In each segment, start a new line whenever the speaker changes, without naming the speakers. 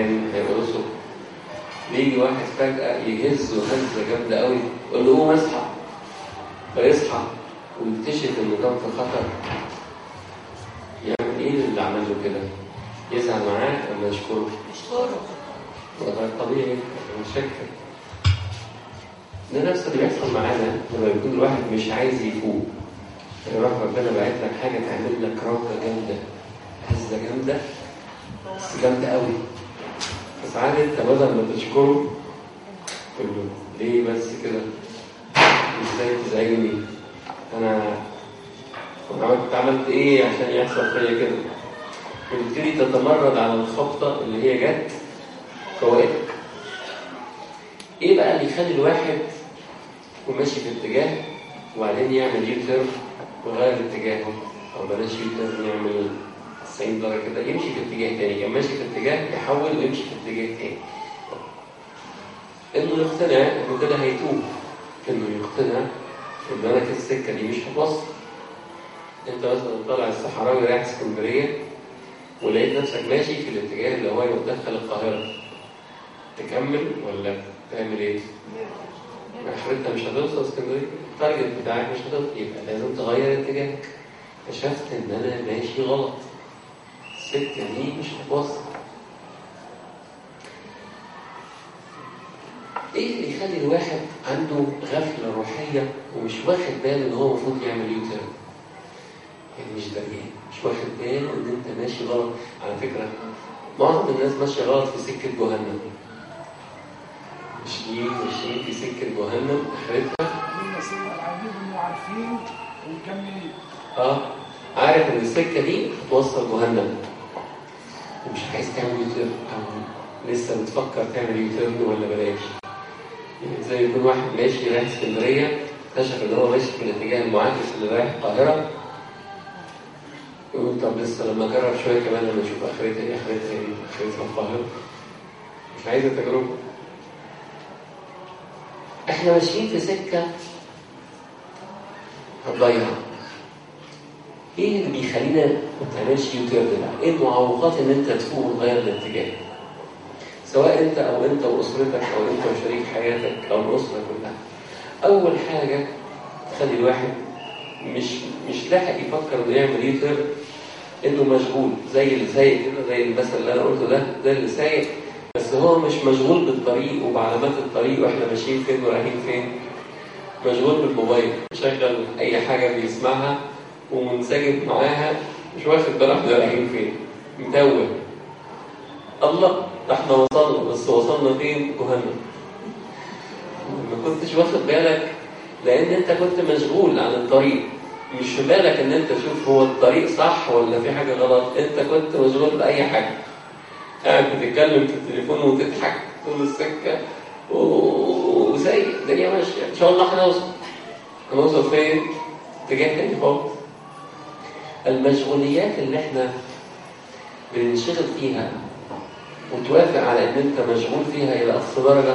تعبان هيقرصه بيجي واحد فجأة يهزه هزة جامدة قوي يقول له قوم اصحى فيصحى ويكتشف انه كان في خطر يعمل ايه اللي عمل له كده؟ يزعل معاه ولا يشكره؟
اشكره
وده طبيعي مش شكر ده نفس اللي بيحصل معانا لما يكون الواحد مش عايز يفوق يروح ربنا باعت لك حاجه تعمل لك ربكه جامده هزه جامده بس جامده قوي فساعات انت بدل ما تشكره تقول له ليه بس كده ازاي تزعجني انا انا عملت عملت ايه عشان يحصل فيا كده وتبتدي تتمرد على الخبطه اللي هي جت فوائدك ايه بقى اللي يخلي الواحد وماشي في اتجاه وبعدين يعمل يو تيرن ويغير اتجاهه او بلاش يو تيرن يعمل 90 درجه كده يمشي في اتجاه تاني كان ماشي في اتجاه يحول ويمشي في اتجاه تاني انه يقتنع انه كده هيتوب انه يقتنع ان انا في السكه دي مش هبص انت مثلا طالع الصحراوي رايح اسكندريه ولقيت نفسك ماشي في الاتجاه اللي هو يدخل القاهره تكمل ولا تعمل ايه؟ اخرتها مش هتوصل اسكندريه التارجت بتاعك مش هتوصل يبقى لازم تغير اتجاهك اكتشفت ان انا ماشي غلط السكه دي مش هتوصل ايه اللي يخلي الواحد عنده غفله روحيه ومش واخد باله ان هو المفروض يعمل يو تيرن يعني مش دريان مش واخد باله ان انت ماشي غلط على فكره معظم الناس ماشيه غلط في سكه جهنم ماشيين ماشيين في سكه جهنم اخرتها
الناس العبيد انه عارفين ومكملين
اه عارف ان السكه دي هتوصل جهنم ومش عايز تعمل يوتيرن او لسه بتفكر تعمل يوتيرن ولا بلاش يعني زي يكون واحد ماشي رايح اسكندريه اكتشف ان هو ماشي في الاتجاه المعاكس اللي رايح القاهره يقول طب لسه لما اجرب شويه كمان لما اشوف اخرتها ايه اخرتها ايه اخرتها القاهره مش عايز التجربه احنا ماشيين في سكه هتضيع ايه اللي بيخلينا ما تعملش يوتيرن بقى؟ ايه المعوقات ان انت تفوق وتغير الاتجاه؟ سواء انت او انت واسرتك او انت وشريك حياتك او الاسره كلها. اول حاجه تخلي الواحد مش مش لاحق يفكر انه يعمل يوتيرن انه مشغول زي اللي سايق كده زي المثل اللي انا قلته ده ده اللي سايق بس هو مش مشغول بالطريق وبعلامات الطريق واحنا ماشيين فين ورايحين فين مشغول بالموبايل مشغل اي حاجه بيسمعها ومنسجم معاها مش واخد باله احنا رايحين فين مدون الله ده احنا وصلنا بس وصلنا فين جهنم ما كنتش واخد بالك لان انت كنت مشغول عن الطريق مش في بالك ان انت تشوف هو الطريق صح ولا في حاجه غلط انت كنت مشغول باي حاجه قاعد بتتكلم في التليفون وتضحك طول السكه و- وسايق الدنيا ماشيه ان شاء الله هنوصل هنوصل فين؟ اتجاه تاني خالص المشغوليات اللي احنا بننشغل فيها وتوافق على ان انت مشغول فيها الى اقصى درجه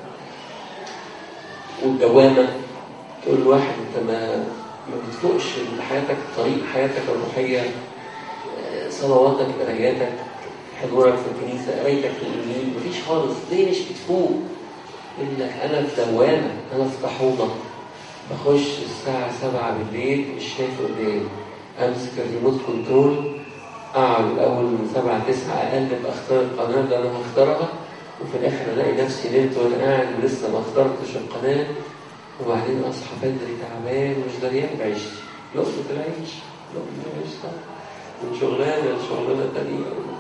والدوامه تقول لواحد انت ما ما بتفوقش لحياتك طريق حياتك الروحيه آه، صلواتك قراياتك حضورك في الكنيسه قرايتك في الانجيل مفيش خالص ليه مش بتفوق؟ يقول لك انا في دوامه انا في طحوطه بخش الساعه 7 بالليل مش شايف قدامي امسك الريموت كنترول اقعد الاول من 7 9 اقلب اختار القناه اللي انا هختارها وفي الاخر الاقي نفسي نمت وانا قاعد ولسه ما اخترتش القناه وبعدين اصحى بدري تعبان مش دريان بعيشتي لقمة العيش لقمة العيش طبعا من شغلانه لشغلانه تانيه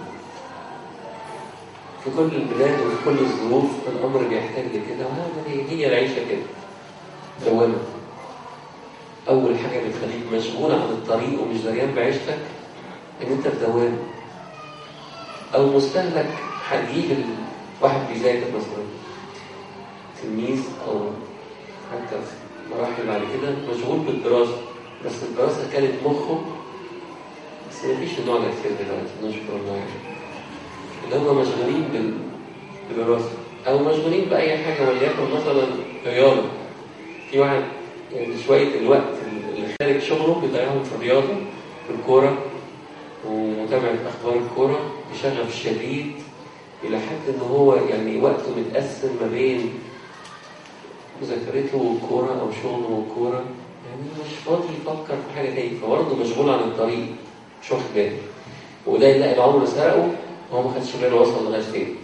في كل البلاد وفي كل الظروف الامر بيحتاج لكده وهذا هي هي العيشه كده دوامه اول حاجه بتخليك مشغول عن الطريق ومش دريان بعيشتك ان انت في دوامه او مستهلك هتجيب ال- واحد بيذاكر مثلا تلميذ او حتى في مراحل بعد كده مشغول بالدراسه بس الدراسه كانت مخه بس مفيش النوع ده كتير دلوقتي نشكر الله يعني اللي هم مشغولين بال- بالدراسه او مشغولين باي حاجه وليكن مثلا رياضه في واحد يعني شويه الوقت اللي خارج شغله بيضيعهم في الرياضه في الكوره ومتابعه اخبار الكوره بشغف شديد الى حد ان هو يعني وقته متقسم ما بين مذاكرته والكوره او شغله والكوره يعني مش فاضي يفكر في حاجه تاني فبرضه مشغول عن الطريق مش واخد باله وده يلاقي العمر سرقه وهو ما خدش باله وصل لغايه فين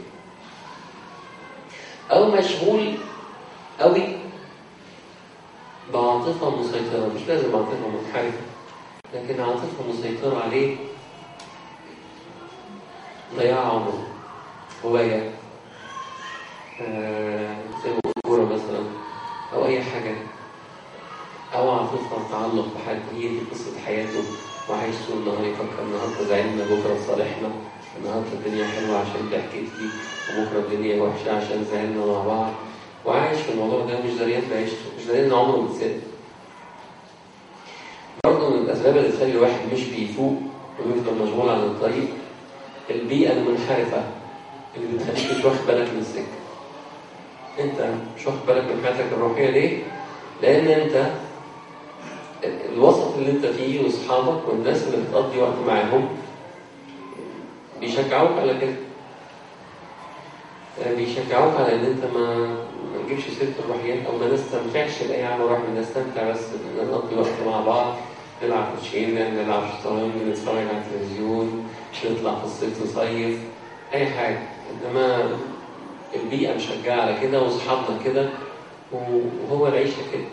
او مشغول قوي بعاطفه مسيطره مش لازم عاطفه منحرفه لكن عاطفه مسيطره عليه ضياع عمره هوايه آه زي ما بقول كوره مثلا او اي حاجه او عاطفه تعلق بحد هي دي قصه حياته وعايش طول النهار يفكر النهارده زعلنا بكره صالحنا النهارده الدنيا حلوه عشان ضحكت لي وبكره الدنيا وحشه عشان زعلنا مع بعض وعايش في الموضوع ده مش دريان بعيشته مش دريان ان عمره بيتسد برضه من الاسباب اللي تخلي الواحد مش بيفوق ويفضل مشغول عن الطريق البيئه المنحرفه اللي بتخليك مش واخد بالك من السكه انت مش واخد بالك من حياتك الروحيه ليه؟ لان انت الوسط اللي انت فيه واصحابك والناس اللي بتقضي وقت معاهم بيشجعوك على كده بيشجعوك على ان انت ما ما تجيبش سيره الروحيات او ما نستمتعش باي عمل روحي نستمتع بس ان نقضي وقت مع بعض نلعب كوتشينه نلعب شطرنج نتفرج على التلفزيون نطلع في الصيف نصيف اي حاجه انما البيئه مشجعه على كده واصحابنا كده وهو العيشه كده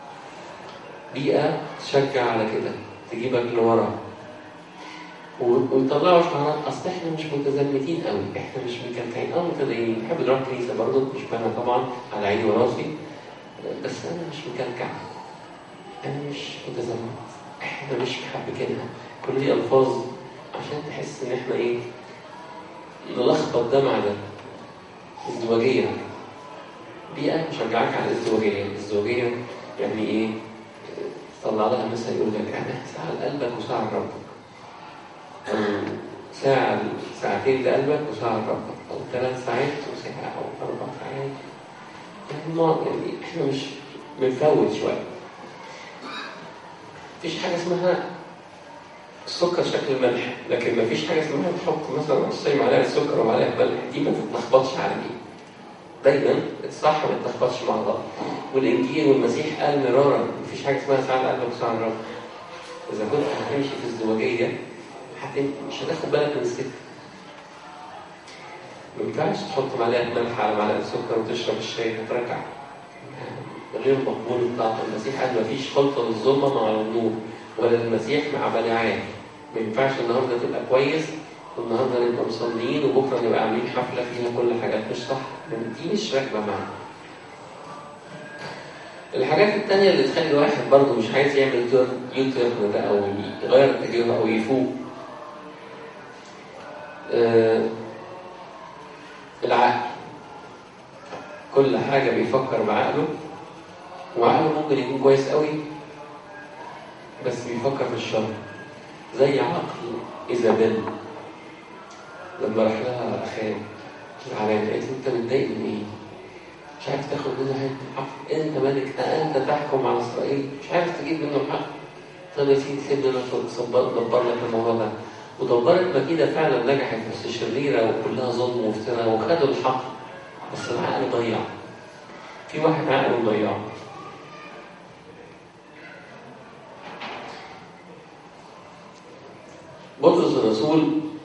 بيئه تشجع على كده تجيبك لورا ويطلعوا شعارات اصل احنا مش متزمتين قوي احنا مش مكلكعين اه متدينين بحب نروح كنيسه برضه مش معنى طبعا على عيني وراسي بس انا مش مكلكع انا مش متزمت احنا مش محبكينها كل دي الفاظ عشان تحس ان احنا ايه نلخبط ده مع ده ازدواجيه بيئه مشجعك على الازدواجيه الازدواجيه يعني ايه طلع لها مثل يقول لك انا ساعه لقلبك وساعه لربك ساعة ساعتين لقلبك وساعة لربك أو ثلاث ساعات وساعة أو أربع ساعات يعني ما يعني إحنا مش بنفوت شوية مفيش حاجة اسمها السكر شكل ملح لكن مفيش حاجة اسمها تحط مثلا نصين معلقة سكر ومعلقة ملح دي ما تتلخبطش على دي دايما الصح ما تتلخبطش مع بعض والإنجيل والمسيح قال مرارا مفيش حاجة اسمها ساعة لقلبك وساعة لربك إذا كنت هتمشي في ازدواجية مش هتاخد بالك من السكر ما ينفعش تحط معلقه ملح على معلقه سكر وتشرب الشاي هترجع غير مقبول الطاقه المسيح قال ما فيش خلطه للظلمه مع النور ولا المسيح مع بلعان ما ينفعش النهارده تبقى كويس والنهارده نبقى مصليين وبكره نبقى عاملين حفله فيها كل حاجات مش صح دي مش راكبه معانا الحاجات التانية اللي تخلي الواحد برضه مش عايز يعمل يوتيرن ده أو يغير اتجاهه أو يفوق آه العقل كل حاجة بيفكر بعقله وعقله ممكن يكون كويس قوي بس بيفكر في الشر زي عقل إيزابيل لما راح لها أخاه العلامة قالت انت متضايق من ايه؟ مش عارف تاخد منه حق انت ملك انت تحكم على اسرائيل مش عارف تجيب منه الحق طب يا سيدي سيبني انا ادبر لك الموضوع ده ودبرت مكيدة فعلا نجحت بس شريرة وكلها ظلم وافتراء وخدوا الحق بس العقل ضيع في واحد عقله ضيع بطرس الرسول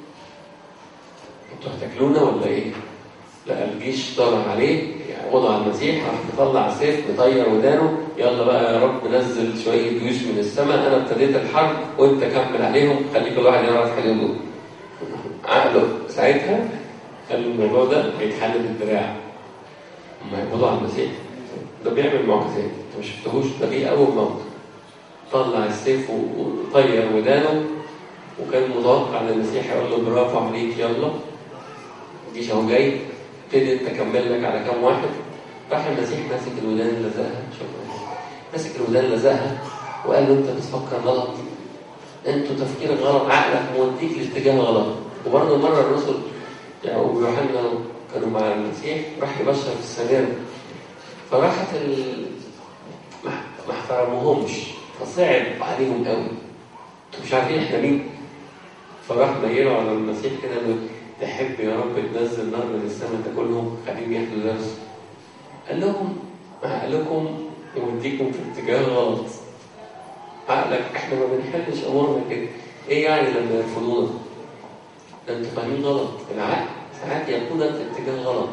انتوا هتاكلونا ولا ايه؟ لا الجيش طلع عليه وضع المسيح راح مطلع سيف مطير ودانه يلا بقى يا رب نزل شويه جيوش من السماء انا ابتديت الحرب وانت كمل عليهم خلي كل واحد يعرف حدوده عقله ساعتها قال الموضوع ده هيتحل بالدراع هم هيقبضوا على المسيح ده بيعمل معجزات انت ما شفتهوش ده بيه اول موت طلع السيف وطير ودانه وكان متوقع ان المسيح يقول له برافو عليك يلا الجيش اهو جاي ابتدي انت كمل لك على كام واحد راح المسيح ماسك الودان لزقها شكرا ماسك الودان لزقها وقال له انت بتفكر غلط انتوا تفكيرك غلط عقلك موديك لاتجاه غلط وبرضه مره الرسل يعقوب ويوحنا كانوا مع المسيح راح يبشر في السلام فراحت ال... ما احترموهمش فصعب عليهم قوي انتوا مش عارفين احنا مين فراح ميلوا على المسيح كده تحب يا رب تنزل نار من السماء تاكلهم خليهم ياخدوا درس قال لهم عقلكم يوديكم في اتجاه غلط عقلك احنا ما بنحلش امورنا كده ايه يعني لما يرفضونا ده انتوا فاهمين غلط العقل ساعات يقودك في اتجاه غلط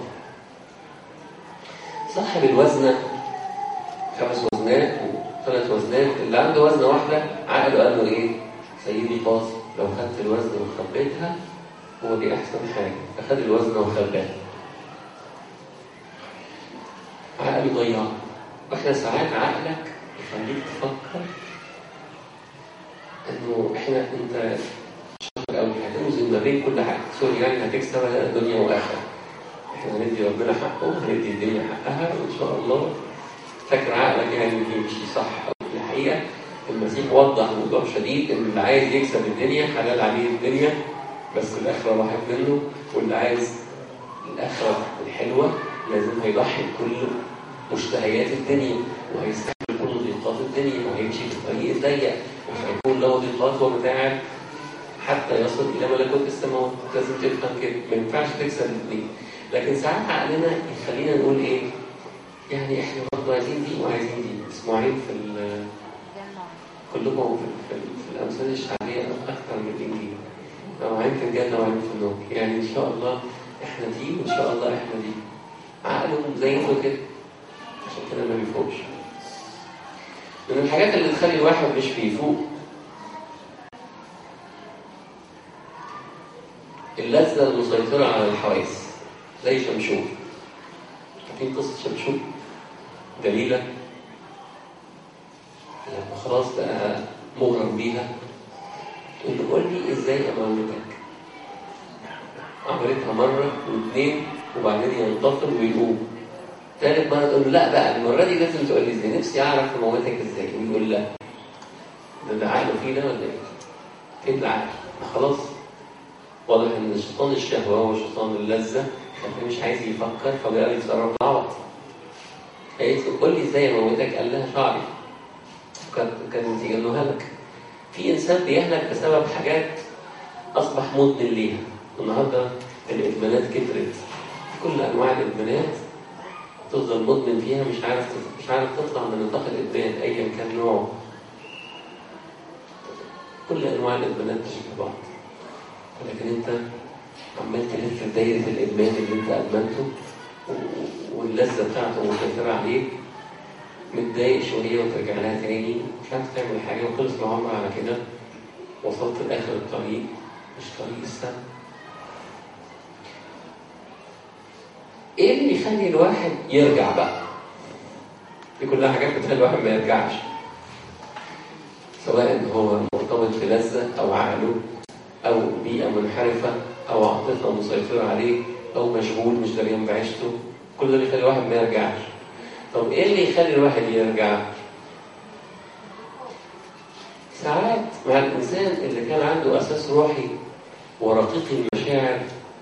صاحب الوزنه خمس وزنات وثلاث وزنات اللي عنده وزنه واحده عقله قال له ايه سيدي قاسم لو خدت الوزنه وخبيتها هو دي احسن حاجه فخد الوزنه وخباها عقله ضيع واحنا ساعات عقلك يخليك تفكر انه احنا انت شاطر قوي هتوزن ما بين كل حاجه سوري يعني هتكسب دنيا واخره احنا هندي ربنا حقه وهندي الدنيا حقها وان شاء الله فاكر عقلك يعني يمشي صح او في الحقيقه المسيح وضح موضوع شديد ان اللي عايز يكسب الدنيا حلال عليه الدنيا بس الاخره راحت منه واللي عايز الاخره الحلوه لازم هيضحي بكل مشتهيات الدنيا وهيستحمل كل ضيقات الدنيا وهيمشي في الطريق الضيق وهيكون له ضيقات ومتاعب حتى يصل الى ملكوت السماوات لازم تفهم كده ما ينفعش تكسب الاثنين لكن ساعات عقلنا يخلينا نقول ايه يعني احنا برضه عايزين دي وعايزين دي اسماعيل في ال- كلكم في, في, في الامثال الشعبيه اكثر من الانجيل نوعين في الجنه وعين في النار يعني ان شاء الله احنا دي وان شاء الله احنا دي عقلهم زينه كده عشان كده ما بيفوقش من الحاجات اللي تخلي الواحد مش بيفوق اللذة المسيطرة على الحواس زي شمشون عارفين قصة شمشون دليلة لما خلاص بقى مغرم بيها تقول له قول لي ازاي اموتك عملتها مرة واثنين وبعدين ينتقل ويقوم ثالث مرة تقول له لا بقى المرة دي لازم تقول لي ازاي نفسي اعرف اموتك ازاي ويقول لا ده ده عقله فيه ده ولا ايه؟ فين العقل؟ خلاص واضح ان شيطان الشهوة وشيطان اللذة خليه مش عايز يفكر فبقى يتصرف عبط قالت له قول لي ازاي اموتك؟ قال لها شعري كانت كانت تيجي له هلك في انسان بيهلك بسبب حاجات اصبح مدمن ليها النهارده الادمانات كترت كل انواع الادمانات تفضل مدمن فيها مش عارف مش عارف تطلع من نطاق الادمان ايا كان نوعه كل انواع الادمانات تشبه بعض لكن انت عمال تلف في دايره الادمان اللي انت ادمنته و- واللذه بتاعته مسيطره عليك متضايق شويه وترجع لها تاني مش عارف تعمل حاجه وخلص العمر على كده وصلت لاخر الطريق مش طريق السما ايه اللي يخلي الواحد يرجع بقى دي كلها حاجات بتخلي الواحد ما يرجعش سواء هو مرتبط بلذة أو عقله أو بيئة منحرفة أو عاطفة مسيطرة عليه أو مشغول مش دريان بعيشته كل ده بيخلي الواحد ما يرجعش طب إيه اللي يخلي الواحد يرجع؟ ساعات مع الإنسان اللي كان عنده أساس روحي ورقيق المشاعر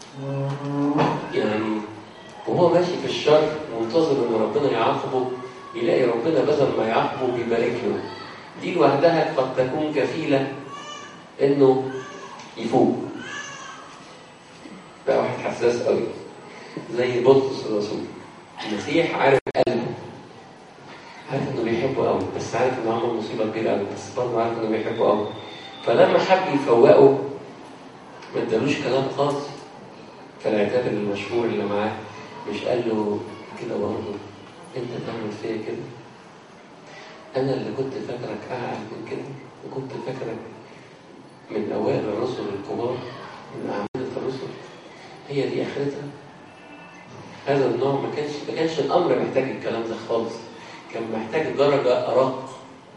يعني وهو ماشي في الشر منتظر ان ربنا يعاقبه يلاقي ربنا بدل ما يعاقبه بيبارك له دي لوحدها قد تكون كفيله انه يفوق بقى واحد حساس قوي زي بطرس الرسول المسيح عارف قلبه عارف انه بيحبه قوي بس عارف انه عمل مصيبه كبيره قوي بس برضه عارف انه بيحبه قوي فلما حب يفوقه ما ادالوش كلام خاص فالعتاب المشهور اللي معاه مش قال له كده برضه انت تعمل فيا كده انا اللي كنت فاكرك اعلى من كده وكنت فاكرك من اوائل الرسل الكبار من اعمده الرسل هي دي اخرتها هذا النوع ما كانش ما كانش الامر محتاج الكلام ده خالص كان محتاج درجه ارق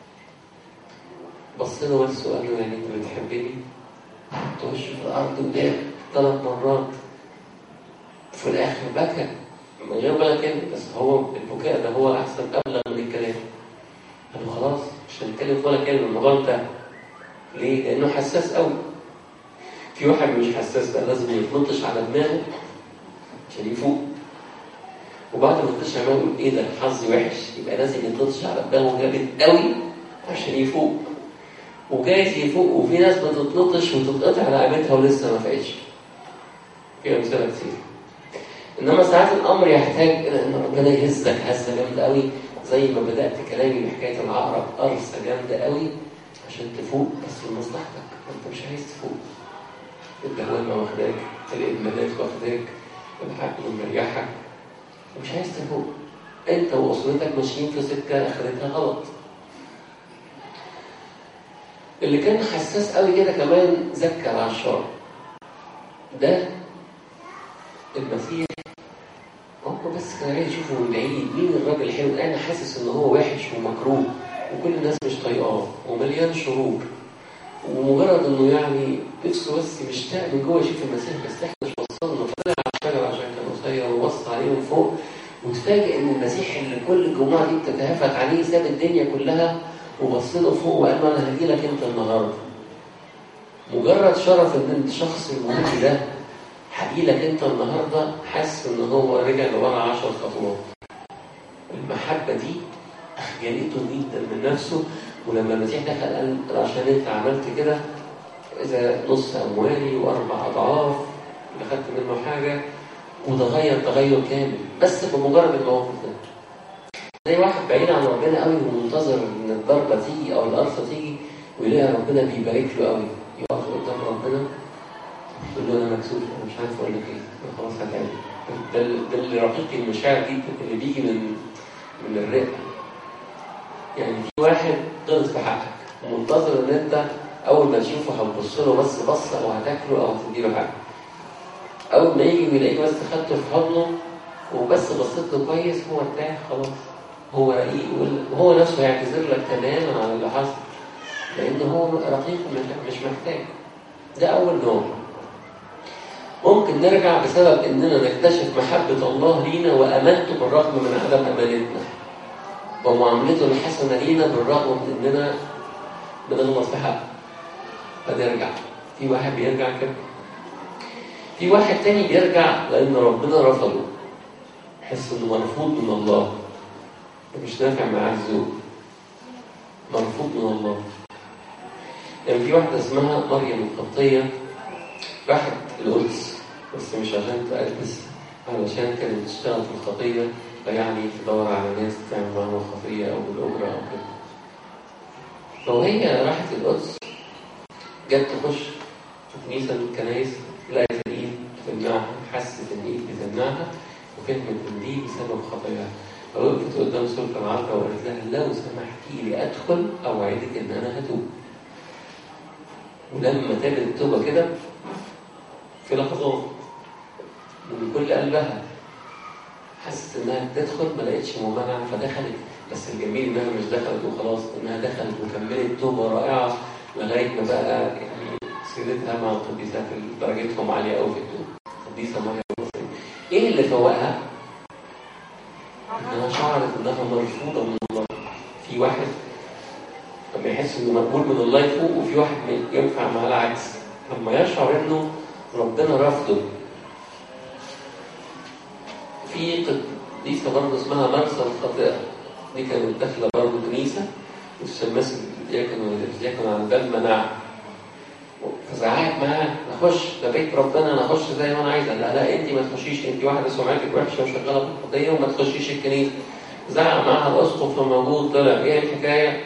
بص له بس وقال له يعني انت بتحبني تخش في الارض وجاب ثلاث مرات في الاخر بكى من غير ولا كلمه بس هو البكاء ده هو احسن ابلغ من الكلام قال له خلاص مش هنتكلم في ولا كلمه الموضوع انتهى ليه؟ لانه حساس قوي في واحد مش حساس بقى لازم يتنطش على دماغه عشان يفوق وبعد ما يتنطش على دماغه يقول ايه ده حظي وحش يبقى لازم يتنطش على دماغه جامد قوي عشان يفوق وجايز يفوق وفي ناس بتتنطش وتتقطع على قيمتها ولسه ما فاقتش في امثله كتير انما ساعات الامر يحتاج الى ان ربنا يهزك هزه جامده قوي زي ما بدات كلامي بحكايه العقرب قرصه جامده قوي عشان تفوق بس لمصلحتك انت مش عايز تفوق الدوامه واخداك الادمانات واخداك العقل مريحك مش عايز تفوق انت واسرتك ماشيين في سكه اخرتها غلط اللي كان حساس قوي كده كمان زكى العشار ده المسيح هو بس كان عايز يشوفه من بعيد مين الراجل الحلو ده انا حاسس ان هو وحش ومكروه وكل الناس مش طايقاه ومليان شرور ومجرد انه يعني نفسه بس مشتاق من جوه يشوف المسيح بس احنا مش وصلنا طلع على الشجره عشان كان قصير وبص عليه من فوق وتفاجئ ان المسيح اللي كل الجماعه دي بتتهافت عليه ساب الدنيا كلها وبص له فوق وقال له انا هجي لك انت النهارده مجرد شرف ان الشخص المهم ده هجي لك انت النهارده حاسس ان هو رجع لورا 10 خطوات المحبه دي اخجلته جدا من نفسه ولما المسيح دخل قال عشان انت عملت كده اذا نص اموالي واربع اضعاف اللي خدت منه حاجه وتغير تغير كامل بس بمجرد الموقف ده زي واحد بعيد عن ربنا قوي ومنتظر ان الضربه تيجي او القرصه تيجي ويلاقي ربنا بيبارك له قوي يقف قدام ربنا يقول له انا مكسوف انا مش عارف اقول لك ايه انا خلاص هتعمل ده ده اللي رقيق المشاعر دي اللي بيجي من من الرقه يعني في واحد غلط في حقك ومنتظر ان انت اول ما تشوفه هتبص له بس بصه او هتاكله او هتديله حاجه اول ما يجي ويلاقيك بس خدته في حضنه وبس بصيت له كويس هو ارتاح خلاص هو رقيق وهو نفسه هيعتذر لك تماما عن اللي حصل لان هو رقيق مش محتاج ده اول نوع ممكن نرجع بسبب اننا نكتشف محبه الله لينا وامانته بالرغم من عدم امانتنا ومعاملته الحسنه لينا بالرغم من اننا بنغلط في حقه فنرجع في واحد بيرجع كده في واحد تاني بيرجع لان ربنا رفضه يحس انه مرفوض من الله مش نافع معاه الذوق مرفوض من الله كان يعني في واحدة اسمها مريم القبطية راحت القدس بس مش عشان تقدس علشان كانت تشتغل في الخطية فيعني تدور على ناس تعمل معاهم خطية أو بالأجرة أو كده فوهي راحت القدس جت تخش في كنيسة من الكنايس لقت الإيد بتمنعها حست إن الإيد بتمنعها وفهمت إن دي بسبب خطاياها فوقفت قدام سلطة العركة وقالت لها لو سمحتي لي أدخل أوعدك إن أنا هتوب ولما تابت التوبة كده في لحظات من كل قلبها حست انها تدخل ما لقيتش ممانعه فدخلت بس الجميل انها مش دخلت وخلاص انها دخلت وكملت توبه رائعه لغايه ما بقى يعني سيرتها مع القديسات اللي درجتهم عاليه قوي في التوبه القديسه مريم المصري ايه اللي فوقها؟ انها شعرت انها مرفوضه من الله في واحد لما يحس انه مقبول من الله يفوق وفي واحد ينفع معاه العكس لما يشعر انه ربنا رفضه في قديسه برضه اسمها مرسى الخاطئه دي كانت داخله برضه كنيسه والشماس الدياكون ولا الدياكون على الباب منعها فزعقت معاه اخش ده بيت ربنا انا اخش زي ما انا عايزه لا لا انت ما تخشيش انت واحده سمعتك وحشه وشغاله في القضيه وما تخشيش الكنيسه زعق معاها الاسقف موجود طلع ايه الحكايه؟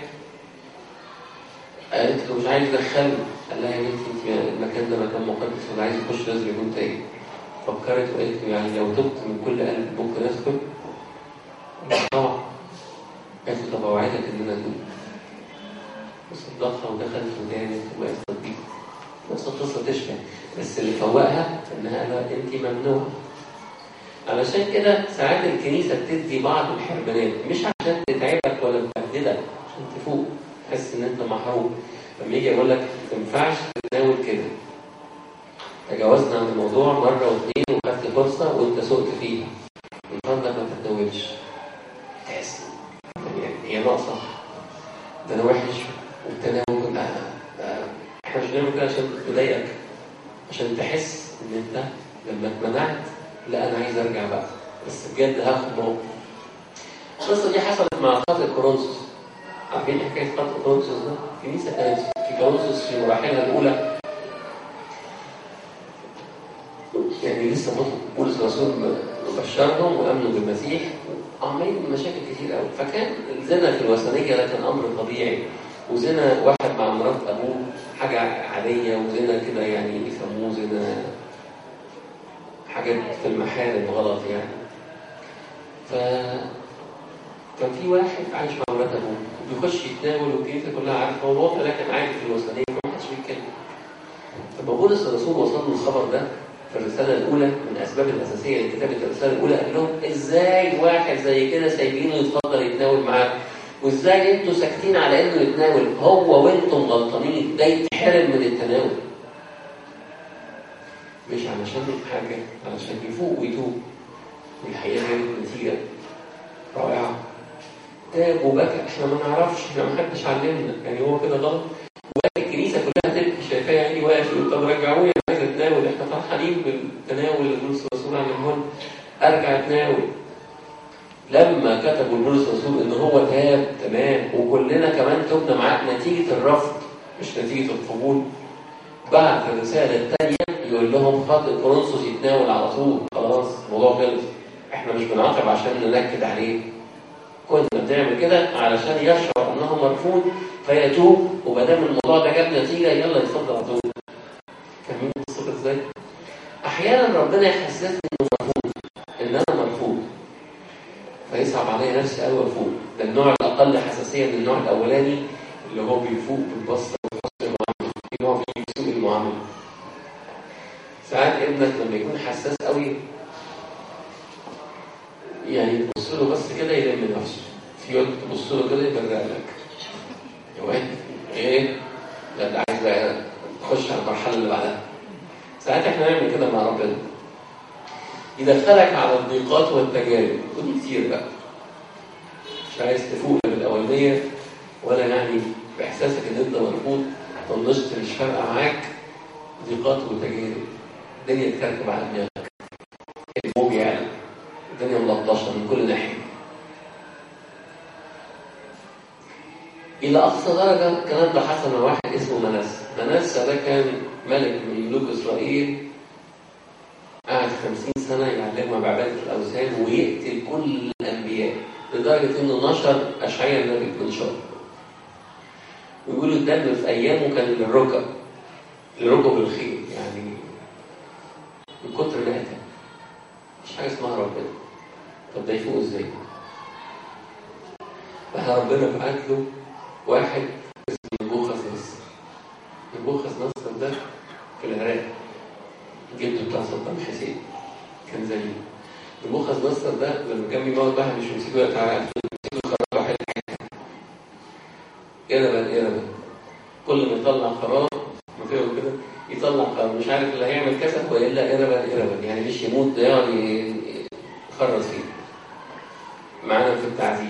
قالت له مش عايز ادخله قال لها يا بنتي انت المكان ده مكان مقدس ولا عايز يخش لازم يكون تاني فكرت وقالت له يعني لو تبت من كل قلب ممكن ادخل؟ طبعا قالت له طب اوعدك ان انا ادوب وصدقها ودخلت ودانت وبقت صديقه نفس القصه تشفى بس اللي فوقها انها قال انت ممنوعه علشان كده ساعات الكنيسه بتدي بعض الحرمانات مش عشان تتعبك ولا تبهدلك عشان تفوق تحس ان انت محروم لما يجي يقول لك ما تنفعش تتناول كده تجاوزنا عن الموضوع مره واثنين وخدت فرصه وانت سقت فيها من فضلك ما تتناولش تحس يعني هي ناقصه ده انا وحش والتناول لا احنا مش بنعمل كده عشان تضايقك عشان تحس ان انت لما اتمنعت لا انا عايز ارجع بقى بس بجد هاخد موقف القصه دي حصلت مع خاطئ كورنثوس عارفين حكايه خاطئ كورنثوس ده؟ كنيسه كانت في كورنثوس في مراحلها الاولى يعني لسه بولس الرسول بشرهم وامنوا بالمسيح عمالين مشاكل كتير قوي فكان الزنا في الوثنيه ده كان امر طبيعي وزنا واحد مع مرات ابوه حاجه عاديه وزنا كده يعني يسموه زنا حاجات في المحارم غلط يعني ف كان في واحد عايش مع مرات ابوه بيخش يتناول والكنيسه كلها عارفه والوضع ده كان عادي في الوثنيه ما حدش بيتكلم لما بولس الرسول وصل له الخبر ده في الرسالة الأولى من الأسباب الأساسية لكتابة الرسالة الأولى قال لهم إزاي واحد زي كده سايبينه يتفضل يتناول معاك وإزاي أنتوا ساكتين على إنه يتناول هو وأنتم غلطانين ده يتحرم من التناول مش علشان حاجة علشان يفوق ويتوب والحقيقة هي نتيجة رائعة تاب وبكى احنا ما نعرفش احنا ما حدش علمنا يعني هو كده غلط والكنيسة كلها تبكي شايفاه يعني واقف يقول طب رجعوني عايز اتناول احنا فرحانين بالتناول اللي بولس الرسول عمله ارجع اتناول لما كتبوا لبولس الرسول ان هو تاب تمام وكلنا كمان تبنا معاه نتيجه الرفض مش نتيجه القبول بعد الرساله الثانيه يقول لهم خط كورنثوس يتناول على طول خلاص الموضوع خلص احنا مش بنعاقب عشان ننكد عليه كنا بنعمل كده علشان يشعر انه مرفوض فيتوب وما دام الموضوع ده جاب نتيجه يلا يتفضل على طول فاهمين القصه ازاي؟ احيانا ربنا يحسسني انه مرفوض ان انا مرفوض فيصعب عليا نفسي قوي افوق ده النوع الاقل حساسيه من النوع الاولاني اللي هو بيفوق بالبسطه وحسن المعامله في نوع فيه سوء المعامله ساعات ابنك لما يكون حساس قوي يعني تبص له بس كده يلم نفسه في وقت تبص له كده يبرق لك يا واد ايه ده انت عايز بقى تخش على المرحله اللي بعدها ساعات احنا نعمل كده مع ربنا يدخلك على الضيقات والتجارب ودي كتير بقى مش عايز تفوق بالاولانيه ولا يعني باحساسك ان انت مرفوض طنشت مش فارقه معاك ضيقات وتجارب الدنيا تكركب على دماغك الموج يعني الدنيا ملطشه من كل ناحيه إلى أقصى درجة الكلام ده حصل مع واحد اسمه منسى منسى ده كان ملك من ملوك إسرائيل قعد خمسين سنة يعلمها بعبادة الأوثان ويقتل كل الأنبياء لدرجة إنه نشر أشعياء النبي بنشر ويقولوا الدم في أيامه كان للركب لركب الخيل يعني من كتر ما قتل مش حاجة اسمها ربنا طب ده يفوق ازاي؟ بقى ربنا بعت له واحد اسمه نبوخذ نصر نبوخذ نصر ده في العراق جده بتاع صدام حسين كان زيه نبوخذ نصر ده لما كان بيموت واحد مش مسكوه يتعرف مسكوه خرج واحد قربا قربا كل ما يطلع قرار ما كده كده يطلع قرار مش عارف اللي هيعمل كسب والا قربا قربا يعني مش يموت ده يعني يخرج فيه معانا في التعذيب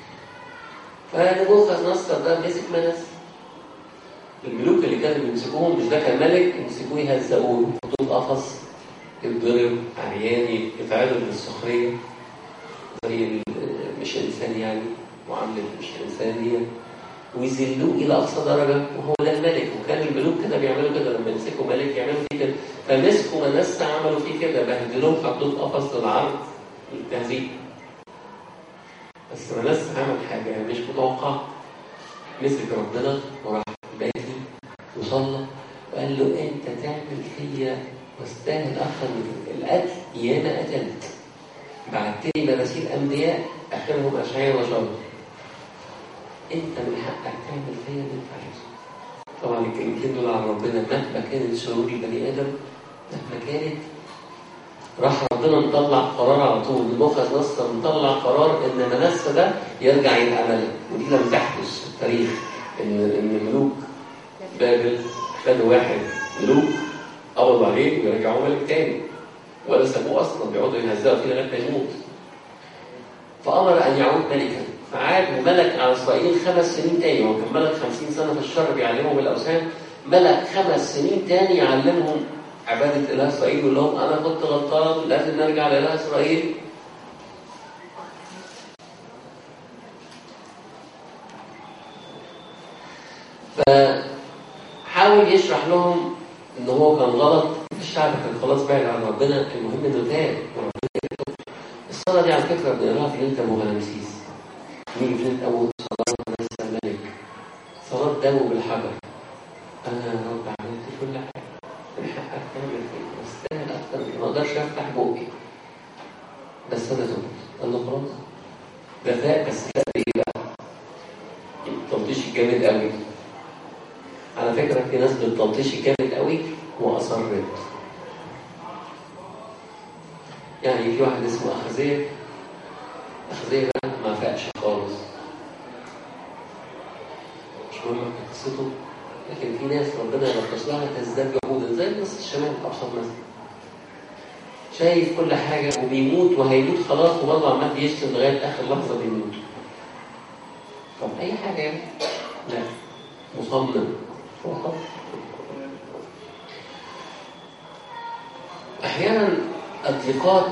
فنبوخذ نصر ده مسك منس الملوك اللي كانوا بيمسكوهم مش ده كان ملك يمسكوه يهزقوه يحطوه في قفص يتضرب عريان يتعرض للسخريه زي مش انسان يعني معامله مش انسانيه ويذلوه الى اقصى درجه وهو ده الملك وكان الملوك كده بيعملوا كده لما يمسكوا ملك يعملوا فيه كده فمسكوا منسى عملوا فيه كده بهدلوه حطوه في قفص للعرض للتهذيب بس منسى عمل حاجه مش متوقعه مسك ربنا وراح باكي وصلى وقال له انت تعمل فيا واستاهل اكثر من القتل ياما قتلت بعتني مراسيل انبياء اخرهم اشعياء وشر انت من حقك تعمل فيا اللي انت عايزه طبعا الكلمتين دول على ربنا مهما كانت شرور البني ادم مهما كانت راح ربنا مطلع قرار على طول نبوخذ نصر مطلع قرار ان منسى ده يرجع يبقى ملك ودي لم تحدث في التاريخ ان ان ملوك بابل خدوا واحد ملوك قبضوا عليه ويرجعوه ملك تاني ولا سابوه اصلا بيقعدوا يهزقوا فيه لغايه ما يموت فامر ان يعود ملكا فعاد وملك على اسرائيل خمس سنين تاني هو كان ملك 50 سنه في الشر بيعلمهم الاوثان ملك خمس سنين تاني يعلمهم عبادة إله إسرائيل يقول لهم أنا كنت غلطان لازم نرجع لإله إسرائيل فحاول يشرح لهم إن هو كان غلط مش الشعب كان خلاص بعد عن ربنا المهم انه تاب وربنا يكتب الصلاه دي على فكره بنقراها في ليله ابو غنمسيس نيجي في ليله اول صلاه نفس الملك صلاه دم بالحجر انا يا رب عملت كل حاجه من حقك تعمل فيه واستاهل اكتر من ما اقدرش افتح بوقي بس انا تبت قال له خلاص ده فاق بس فاق ايه بقى؟ التلطيش الجامد قوي على فكره في ناس بالتلطيش الجامد قوي واصرت يعني في واحد اسمه اخزيه اخزيه ده ما فاقش خالص مش مهم قصته لكن في ناس ربنا يلطش لها تزداد جهودا زي الناس الشمال ابسط مثلا شايف كل حاجه وبيموت وهيموت خلاص وبرضه عمال بيشتم لغايه اخر لحظه بيموت طب اي حاجه يعني لا مصمم فقط احيانا الضيقات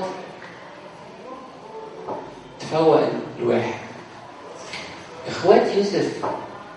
تفوق الواحد اخوات يوسف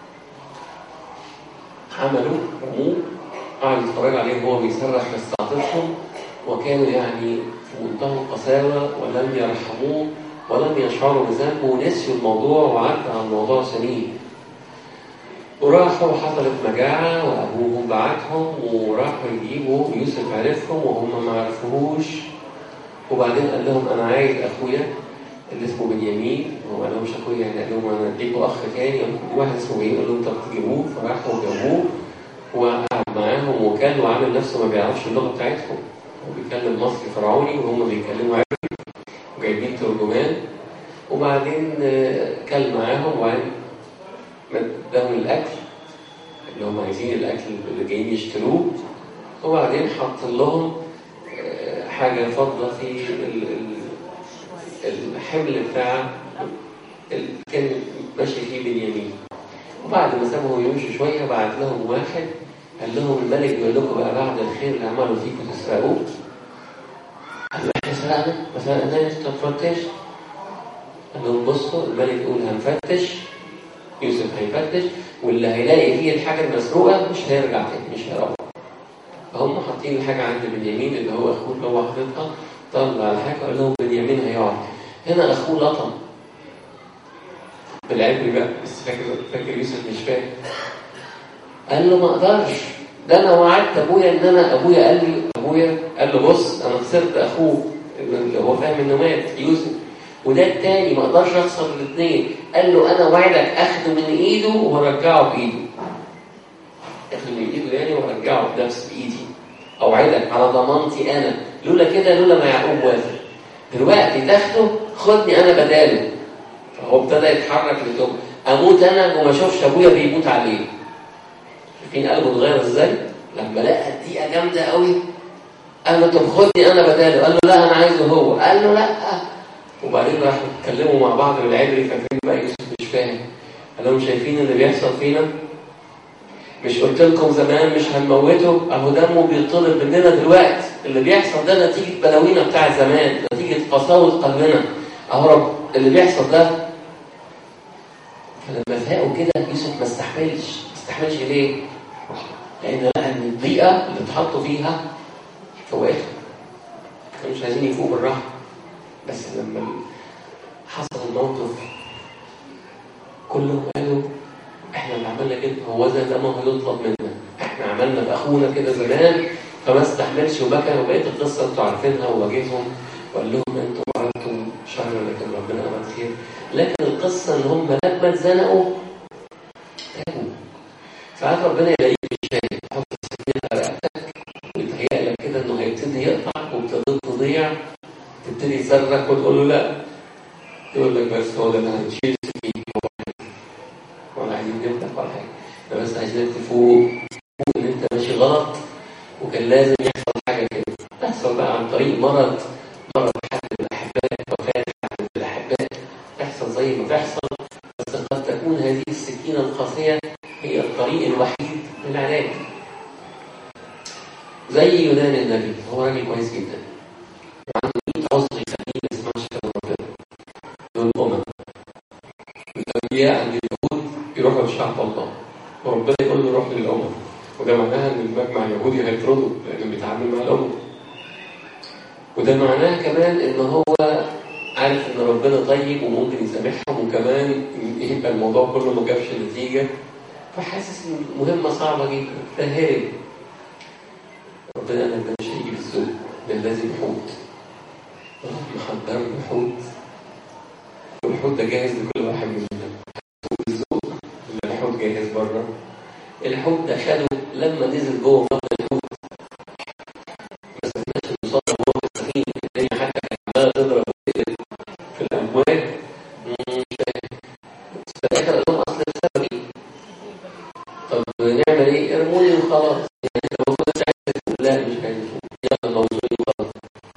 عملوا رموه قعدوا يتفرجوا عليه وهو بيصرخ يستعطفهم وكانوا يعني في منتهى القساوة ولم يرحموه ولم يشعروا بذنبه ونسيوا الموضوع وعدى عن الموضوع سنين وراحوا حصلت مجاعة وأبوهم بعتهم وراحوا يجيبوا يوسف عرفهم وهم ما عرفوهوش وبعدين قال لهم أنا عايز أخويا اللي اسمه بنيامين هو قال لهمش أخويا يعني قال لهم أنا أديكوا أخ تاني واحد اسمه إيه قال لهم طب تجيبوه فراحوا جابوه وقعد معاهم وكان وعامل نفسه ما بيعرفش اللغة بتاعتهم هو بيتكلم مصري فرعوني وهم بيتكلموا عربي وجايبين ترجمان وبعدين كل معاهم وبعدين اداهم الاكل اللي هم عايزين الاكل اللي جايين يشتروه وبعدين حط لهم حاجه فضه في الحمل بتاع اللي كان ماشي فيه بنيامين وبعد ما سابهم يمشوا شويه بعت لهم واحد قال لهم الملك بيقول لكم بقى بعد الخير اللي عمله فيكم تسرقوه قال له احنا سرقنا ما سرقناش طب فتش قال لهم بصوا الملك يقول هنفتش يوسف هيفتش واللي هيلاقي فيه الحاجه المسروقه مش هيرجع تاني مش هيروح فهم حاطين الحاجه عند بنيامين اللي هو اخوه اللي هو حاططها طلع الحاجه قال لهم بنيامين هيقعد هنا اخوه لطم بالعبري بقى بس فاكر فاكر يوسف مش فاهم قال له ما اقدرش ده انا وعدت ابويا ان انا ابويا قال لي ابويا قال له بص انا خسرت اخوه اللي هو فاهم انه مات يوسف وده التاني ما اقدرش اخسر الاثنين قال له انا وعدك اخده من ايده وارجعه بايده اخده من ايده يعني وارجعه بنفس بايدي اوعدك على ضمانتي انا لولا كده لولا ما يعقوب وافق دلوقتي تاخده خدني انا بداله فهو ابتدى يتحرك لتوب اموت انا وما اشوفش ابويا بيموت عليه شايفين قلبه اتغير ازاي لما لقى الدقيقه جامده قوي قال له طب خدني انا بداله قال له لا انا عايزه هو قال له لا وبعدين راحوا اتكلموا مع بعض بالعبري فاكرين بقى يوسف مش فاهم قال لهم شايفين اللي بيحصل فينا مش قلت لكم زمان مش هنموته اهو دمه بيطلب مننا دلوقتي اللي بيحصل ده نتيجه بلاوينا بتاع زمان نتيجه قساوه قلبنا اهو رب اللي بيحصل ده فلما فاقوا كده يوسف ما استحملش ما استحملش ليه؟ لان لقى ان الضيقه اللي اتحطوا فيها فوقتهم كانوا مش عايزين يفوقوا بالراحه بس لما حصل الموقف كلهم قالوا احنا اللي عملنا كده هو ده ده ما هو يطلب منا احنا عملنا باخونا كده زمان فما استحملش وبكى وبقيت القصه انتوا عارفينها وواجههم وقال لهم انتوا عملتم شر لكن ربنا عمل خير لكن القصه ان هم لما اتزنقوا تابوا ساعات ربنا يلاقيك مش شايف يحط السكينه على رقبتك ويتهيأ لك كده انه هيبتدي يقطع وابتديت تضيع تبتدي تصرخ وتقول له لا يقول لك بس هو ده انا هنشيل السكين ولا عايزين نفتح ولا حاجه ده بس عايزينك تفوق تفوق ان انت ماشي غلط وكان لازم يحصل حاجه كده تحصل بقى عن طريق مرض مرض حد من الاحباء وفاه حد من الاحباء تحصل زي ما تحصل بس قد تكون هذه السكينه القاسيه هي الطريق الوحيد للعلاج زي يونان النبي هو راجل كويس جدا وعنده 100 عذر يخليه ما يسمعش كلام ربنا دول الامم الانبياء عند اليهود يروحوا لشعب الله وربنا يقول له روح للامم وده معناها ان المجمع اليهودي هيطرده لان بيتعامل مع الأمة وده معناه كمان إن هو عارف إن ربنا طيب وممكن يسامحهم وكمان يبقى الموضوع كله ما جابش نتيجة فحاسس إن المهمة صعبة جدا فهرب ربنا قال لك ده مش هيجي بالسوق ده لازم حوت راح محضر له حوت والحوت ده جاهز لكل واحد مننا فوق السوق اللي الحوت جاهز بره الحوت ده خده لما نزل جوه بطن الحوت ما سمعناش المصاب جوه السفينه الدنيا حتى كانت عماله تضرب في الامواج مم، مش فاهم في الاخر قال لهم اصل السبب ايه؟ طب نعمل ايه؟ ارموني وخلاص يعني انت المفروض مش عايز تفوق لا مش عايز تفوق يلا موزوني وخلاص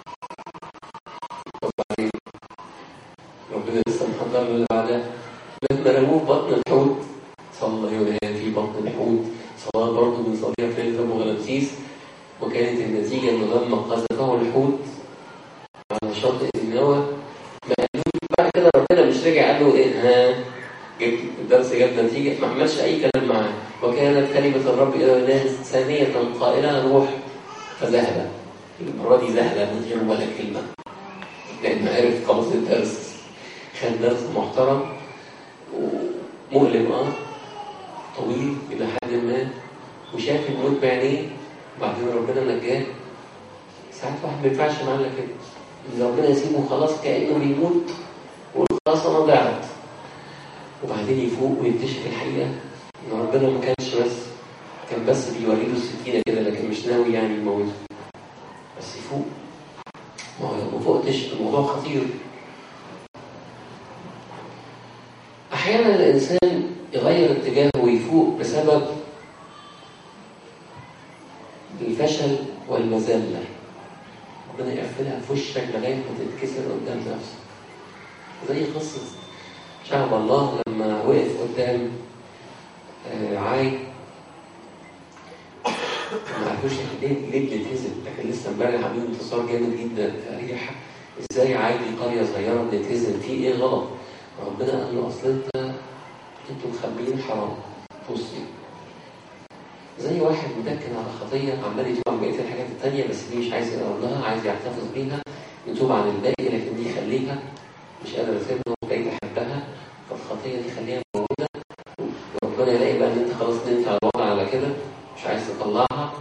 طب بعدين ربنا لسه محضر له اللي بعدها لما رموه في بطن الحوت صلى يونان في بطن الحوت صلاة برضه من صليها في ليلة أبو غلامسيس وكانت النتيجة إنه لما قذفه الحوت على شاطئ النوى ما قالوش بعد كده ربنا مش رجع قال له إيه ها جبت الدرس جاب نتيجة ما عملش أي كلام معاه وكانت كلمة الرب إلى يونان ثانية قائلة روح فذهب المرة دي ذهب من غير ولا كلمة لأن عرف خلاص الدرس خد درس محترم ومؤلم اه طويل إلى حد ما وشاف الموت بعينيه وبعدين ربنا نجاه ساعات واحد ما ينفعش معانا كده إن ربنا يسيبه خلاص كأنه بيموت ويقول خلاص أنا ضعت وبعدين يفوق ويكتشف الحقيقة إن ربنا ما كانش بس كان بس بيوري له السكينة كده لكن مش ناوي يعني يموته بس يفوق ما هو لو ما فوقتش الموضوع خطير أحيانا الإنسان يغير اتجاهه ويفوق بسبب الفشل والمذلة ربنا يقفلها في وشك لغاية ما تتكسر قدام نفسك زي قصة شعب الله لما وقف قدام آه، عاي ما عرفوش ليه ليه بنتهزم لكن لسه امبارح عاملين انتصار جامد جدا في اريحا ازاي عاي دي قريه صغيره بنتهزم في ايه غلط ربنا قال له اصل انت انتوا مخبيين حرام في وسطي زي واحد مدكن على خطيه عمال يتوب عن بقيه الحاجات التانيه بس دي مش عايز يقرب لها عايز يحتفظ بيها يتوب عن الباقي لكن دي يخليها مش قادر اسيبها وبقيت احبها فالخطيه دي خليها موجوده وربنا يلاقي بقى ان انت خلاص نمت على الوضع على كده مش عايز تطلعها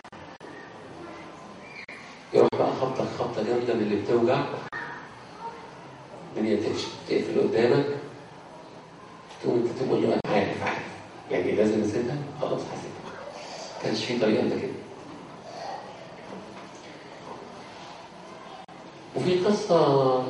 يروح بقى خبطك خبطه جامده من اللي بتوجع الدنيا تقفل تقفل قدامك تقوم انت تقول له انا عارف عارف يعني لازم اسيبها خلاص هسيبها كانش في طريقه الا كده وفي قصه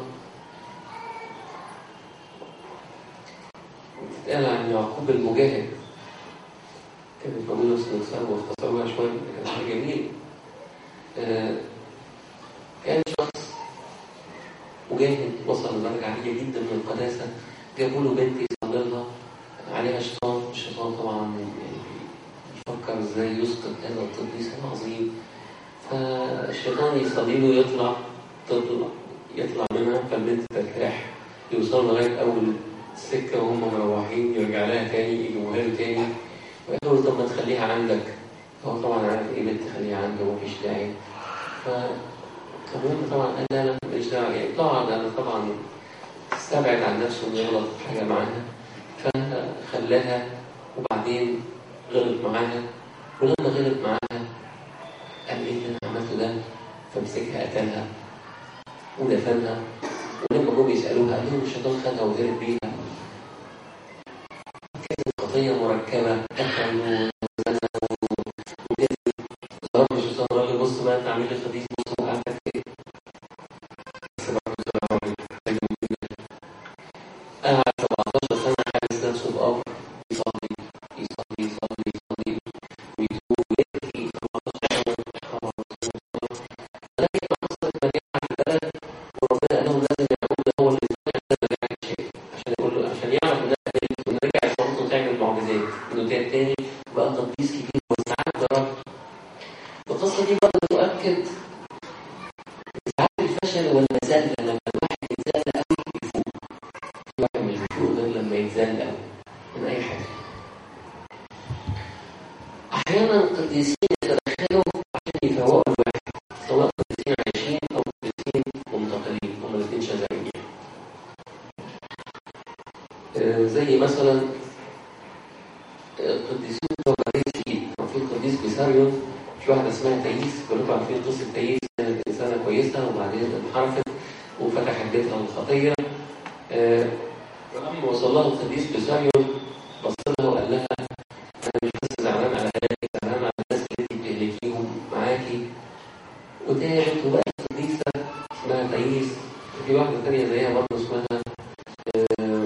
بتتقال عن يعقوب المجاهد كانت موجودة في سنكسار واختصروها شوية كانت حاجة جميلة آه، كان شخص مجاهد وصل لدرجة عالية جدا من القداسة جابوا له بنت يصلي لها عليها شيطان الشيطان طبعا يعني بيفكر ازاي يسقط هذا القديس العظيم فالشيطان يصلي له يطلع تطلع يطلع منها فالبنت ترتاح يوصل لغاية أول السكة وهم مروحين يرجع لها تاني يجيبوها له تاني ويقول له طب ما تخليها عندك هو طبعا عارف ايه بنت تخليها عنده ومفيش داعي فالمهم طبعا قال لا لا مش داعي يعني طبعا انا طبعا استبعد عن نفسه انه يغلط في حاجه معاها فخلاها وبعدين غلط معاها ولما غلط معاها قال ايه اللي انا عملته ده فمسكها قتلها ودفنها ولما جم يسالوها قال لهم الشيطان خدها وهرب بيها كانت قضيه مركبه قتل وزنا وكده ضرب الشيطان قال له بص بقى انت عامل لي خبيث بص وقعتك ايه بس برضه طلع راجل قعد 17 سنه حابس نفسه في قبر يصلي يصلي يصلي يصلي ويتوب ويبكي 17 سنه لغايه ما حصلت مجاعه في البلد وربنا قال لهم لازم يعقوب ده هو اللي يطلع المجاعه الشيء عشان يقول له عشان يعرف انها قدرت وان رجعت صوته تعمل معجزات انه تاب تاني بقى قديس كبير وساعات جرب القصه دي برضه تؤكد ساعات الفشل والمذله لما الواحد يتذل قوي يفوق الواحد مش بيفوق غير لما يتذل قوي من اي حاجه احيانا القديسين يتدخلوا عشان يفوقوا الواحد زي مثلا القديسين بتوع باريس كان في القديس بيساريون في واحدة اسمها تايس كلكم عارفين قصة تايس كانت إنسانة كويسة وبعدين انحرفت وفتحت بيتها للخطية آه، فلما وصل لها القديس بيساريون بص لها وقال لها أنا مش بس زعلان على حياتك زعلان على الناس اللي أنت بتهلكيهم معاكي وتابت وبقت قديسة اسمها تايس وفي واحدة تانية زيها برضه اسمها آه،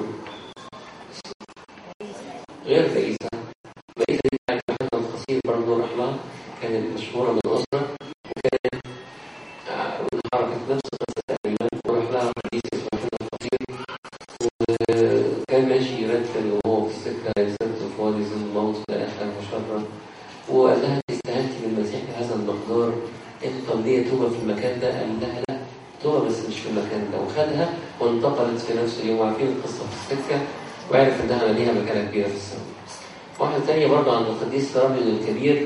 غير تايسة بقيت دي بتاعت محمد القصير برضه راح لها كانت مشهورة من أسرة وكانت آه، انحرفت نفس القصة تقريبا وراح لها قديس اسمه محمد القصير وكان ماشي يرتل وهو في السكة يسرت في وادي ظل الموت لآخر مشرة وقال لها استهانتي بالمسيح بهذا المقدار انت طب ليه توبة في المكان ده؟ قال لها لا توبة بس مش في المكان ده وخدها وانتقلت في نفس اليوم وعارفين القصة في السكة وعرف انها ليها مكانة كبيرة في السماء. واحدة تانية برضه عند القديس رامي الكبير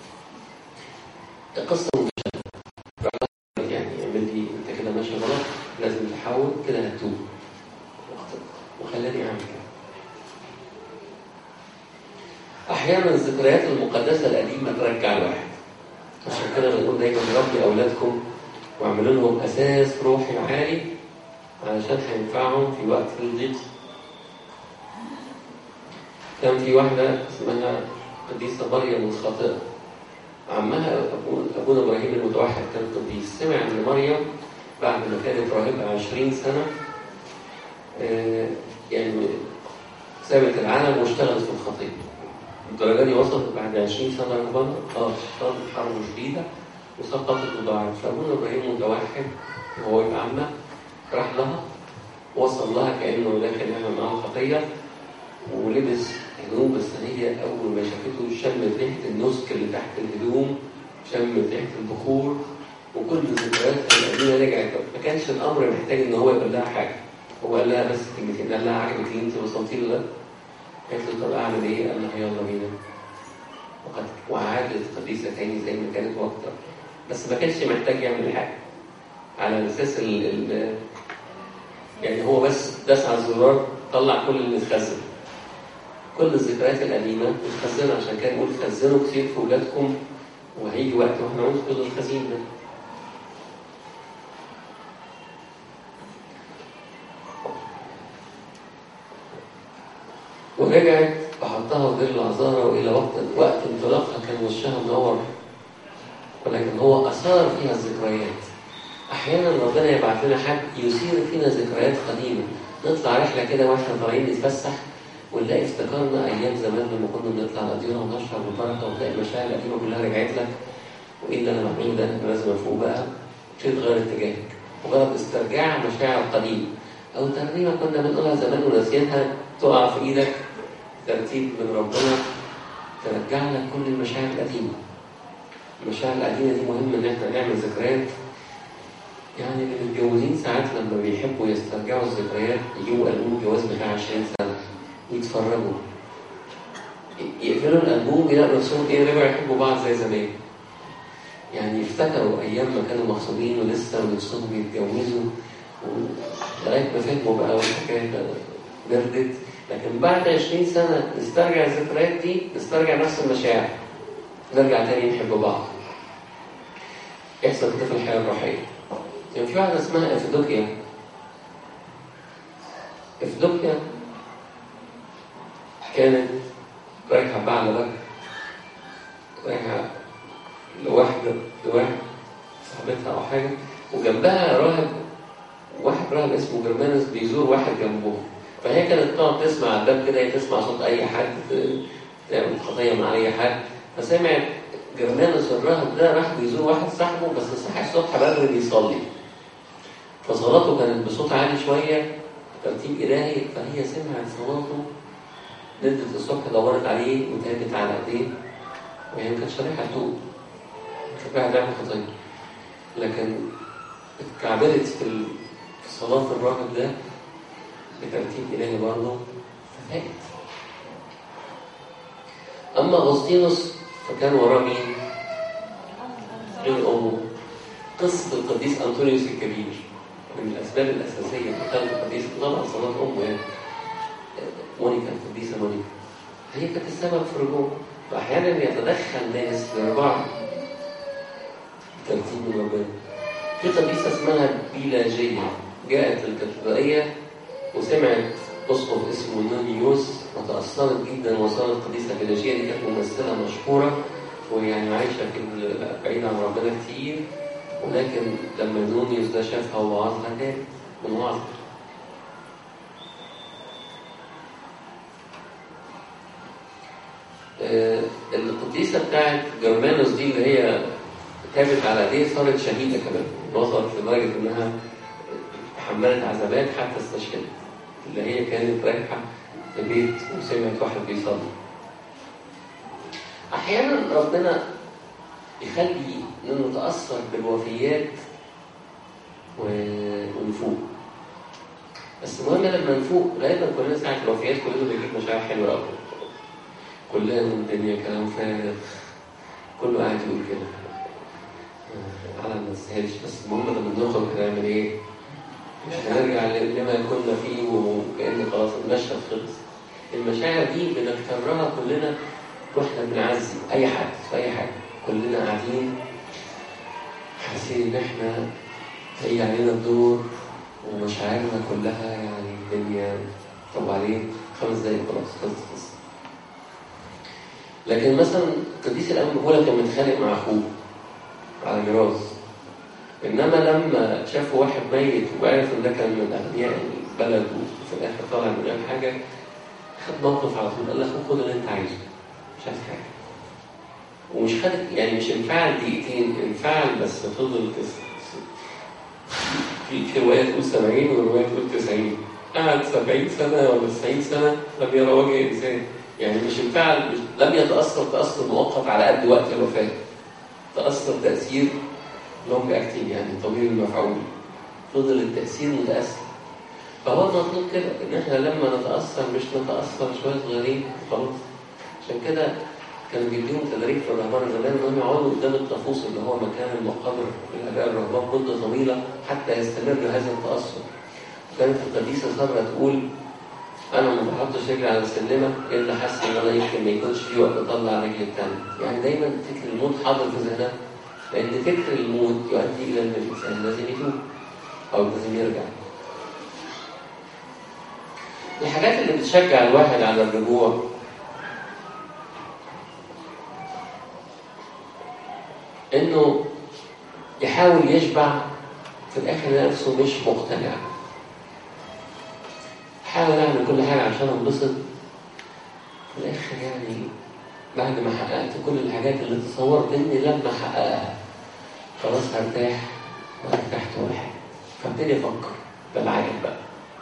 قصة مفشلة يعني اعمل لي انت كده ماشي غلط لازم تحاول كده هتوب وخلاني اعمل كده احيانا الذكريات المقدسه القديمه ترجع الواحد عشان كده بنقول دايما ربي اولادكم واعملوا لهم اساس روحي عالي علشان هينفعهم في وقت الضيق كان في واحده اسمها قديسه مريم الخاطئه عمها أبو- ابونا ابراهيم المتوحد كان قديس سمع ان مريم بعد ما كانت راهبه 20 سنه آه، يعني سابت العالم واشتغلت في الخطيب الدرجة دي وصلت بعد 20 سنة رهبانة خلاص اشتغلت حرب شديدة وسقطت وضاعت فأبونا إبراهيم متوحد وهو يبقى عمه راح لها وصل لها كأنه داخل يعمل معاها خطية ولبس هدوم بس هي أول ما شافته شمت ريحة النسك اللي تحت الهدوم شمت ريحة البخور وكل ذكرياتها القديمة رجعت ما كانش الأمر محتاج إن هو يقول لها حاجة هو قال لها بس كلمتين قال لها عجبك اللي انت وصلتي له ده؟ قالت له طب اعمل ايه؟ قال لها يلا بينا وقد وعادت قديسه تاني زي ما كانت واكتر بس ما كانش محتاج يعمل حاجه على اساس ال ال يعني هو بس داس على الزرار طلع كل اللي اتخزن كل الذكريات القديمه اتخزنوا عشان كان يقول خزنوا كتير في ولادكم وهيجي وقت واحنا هنفقد الخزين ده ورجعت وحطها في دير العذارى والى وقت وقت انطلاقها كان وشها منور ولكن هو اثار فيها الذكريات احيانا ربنا يبعث لنا حد يثير فينا ذكريات قديمه نطلع رحله كده واحنا طالعين نتفسح ونلاقي افتكرنا ايام زمان لما كنا بنطلع الاديره ونشرب البركه وتلاقي المشاعر القديمه كلها رجعت لك وايه اللي انا بعمله ده انا لازم افوق بقى تبتدي تغير اتجاهك مجرد استرجاع مشاعر قديمه او ترنيمه كنا بنقولها زمان وناسيينها تقع في ايدك ترتيب من ربنا ترجع لك كل المشاعر القديمه المشاعر القديمه دي مهم ان احنا نعمل ذكريات يعني اللي متجوزين ساعات لما بيحبوا يسترجعوا الذكريات يجيبوا ألبوم جواز بتاع 20 سنة ويتفرجوا يقفلوا الألبوم يلاقوا نفسهم إيه رجعوا يحبوا بعض زي زمان يعني يفتكروا أيام ما كانوا مخطوبين ولسه ونفسهم يتجوزوا و- لغاية ما فهموا بقى والحكاية بردت لكن بعد 20 سنة نسترجع الذكريات دي نسترجع نفس المشاعر نرجع تاني نحب بعض يحصل كده في الحياة الروحية كان في واحدة اسمها افدوكيا افدوكيا كانت رايحة بعد لك رايحة لواحدة لواحد صاحبتها أو حاجة وجنبها راهب واحد راهب اسمه جرمانس بيزور واحد جنبه فهي كانت تقعد تسمع على الباب كده هي تسمع صوت أي حد تعمل خطية مع أي حد فسمعت جرمانس الراهب ده راح بيزور واحد صاحبه بس صحي الصبح بدري بيصلي فصلاته كانت بصوت عالي شوية ترتيب إلهي فهي سمعت صلاته نزلت الصبح دورت عليه وتابت على ايديه وهي ما كانتش رايحة تتوب كانت رايحة تعمل خطية لكن اتكعبلت في ال- في صلاة الراهب ده بترتيب إلهي برضه ففاقت أما أغسطينوس فكان وراه مين؟ غير أمه قصة القديس أنطونيوس الكبير من الأسباب الأساسية في خلق القديس طبعا صلاة أمه يعني مونيكا القديسة مونيكا هي كانت السبب في الرجوع فأحيانا يتدخل ناس للرجوع ترتيب من ربنا في قديسة اسمها بيلاجية جاءت الكاتدرائية وسمعت أسقف اسمه نونيوس وتأثرت جدا وصارت قديسة بيلاجية دي كانت ممثلة مشهورة ويعني عايشة في بعيدة عن ربنا كتير ولكن لما نونيوس ده شافها ووعظها تاني من وعظ آه، القديسة بتاعت جرمانوس دي اللي هي تابت على ايديه صارت شهيدة كمان وصلت لدرجة انها تحملت عذابات حتى استشهدت اللي هي كانت رايحة في بيت وسمعت واحد بيصلي أحيانا ربنا يخلي إنه نتأثر بالوفيات و- ونفوق بس المهم لما نفوق غالبا كلنا ساعة الوفيات كلنا بيجيب مشاعر حلوة أوي كلنا من الدنيا كلام فارغ كله قاعد يقول كده آه، على ما نستاهلش بس المهم لما نخرج هنعمل ايه؟ مش هنرجع لما كنا فيه وكأن خلاص المشهد خلص المشاعر دي بنختارها كلنا واحنا بنعزي اي حد في اي حاجه كلنا قاعدين حاسين ان احنا هي علينا الدور ومشاعرنا كلها يعني الدنيا طب عليه خمس دقايق خلاص خلص خلص لكن مثلا القديس الأول هو كان متخانق مع أخوه على ميراث إنما لما شافوا واحد ميت وعرف إن ده كان من أغنياء البلد وفي الآخر طالع من غير حاجة خد موقف على طول قال له خد اللي أنت عايزه مش عايز حاجة ومش خد يعني مش انفعل دقيقتين انفعل بس فضل تس- في في رواية تقول 70 ورواية تقول 90 قعد 70 سنة ولا 90 سنة لم يرى وجه إنسان يعني مش انفعل مش لم يتأثر تأثر مؤقت على قد وقت الوفاة تأثر تأثير لونج اكتنج يعني طويل المفعول فضل التأثير متأثر فهو المطلوب كده إن إحنا لما نتأثر مش نتأثر شوية صغيرين خلاص عشان كده كانوا بيديهم تدريب في الرهبان زمان انهم يقعدوا قدام الطقوس اللي هو مكان المقابر في الاباء الرهبان مده طويله حتى يستمر هذا التاثر. كانت القديسه ساره تقول انا ما بحطش رجلي على السلمه الا حاسس ان انا يمكن ما يكونش في وقت اطلع رجلي الثانيه. يعني دايما فكر الموت حاضر في ذهنها لان فكر الموت يؤدي الى ان الانسان لازم يتوب او لازم يرجع. الحاجات اللي بتشجع الواحد على الرجوع انه يحاول يشبع في الاخر نفسه مش مقتنع حاول اعمل كل حاجه عشان انبسط في الاخر يعني بعد ما حققت كل الحاجات اللي تصورت اني لما احققها خلاص هرتاح وارتحت ولا حاجه فابتدي افكر بالعقل بقى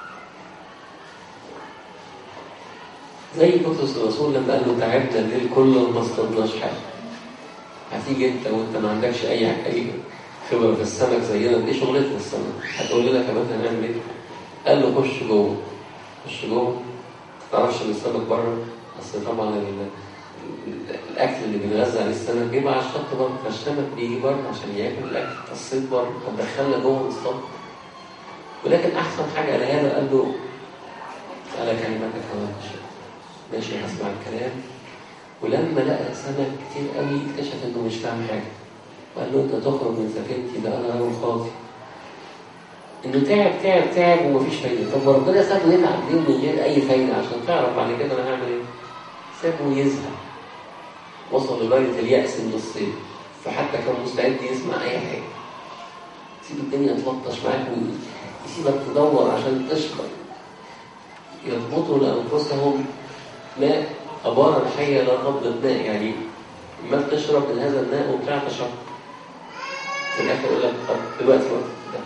زي بطرس الرسول لما قال له تعبنا الليل كله وما اصطدناش حاجه هتيجي انت وانت ما عندكش اي اي خبره في السمك زينا ايه شغلتنا السمك؟ هتقول لنا كمان هنعمل ايه؟ قال له خش جوه خش جوه ما تعرفش ان السمك بره اصل طبعا ال- ال- الاكل اللي بنغذى عليه السمك بيبقى على الشط بره فالسمك بيجي بره عشان ياكل الاكل فالصيد بره فدخلنا جوه نصطاد ولكن احسن حاجه قالها له قال له قال كلمتك كمان ماشي هسمع الكلام ولما لقى سمك كتير قوي اكتشف انه مش فاهم حاجه وقال له انت تخرج من سفينتي ده انا رجل خاطي انه تعب تعب تعب ومفيش فايده طب وربنا سابه يتعب ليه من غير اي فايده عشان تعرف بعد كده انا هعمل ايه سابه يزهق وصل لدرجه اليأس من الصيد فحتى كان مستعد يسمع اي حاجه سيب الدنيا تلطش معاك ويسيبك تدور عشان تشرب يضبطوا لانفسهم ماء عبارة حية لا قبضة ماء يعني ما تشرب من هذا الماء وبتاع تشرب في الآخر يقول لك طب دلوقتي وقت ده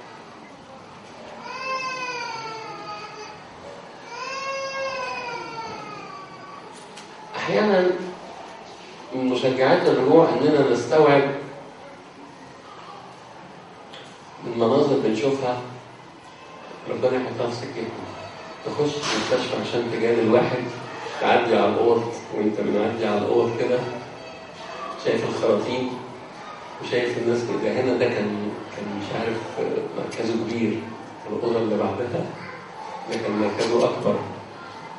أحيانا من مشجعات الرجوع إننا نستوعب من مناظر بنشوفها ربنا يحطها في سكتنا تخش المستشفى عشان تجادل واحد تعدي على الأوض وأنت بنعدي على الأوض كده شايف الخراطيم وشايف الناس كده هنا ده كان كان مش عارف مركزه كبير الأوضة اللي بعدها ده كان مركزه أكبر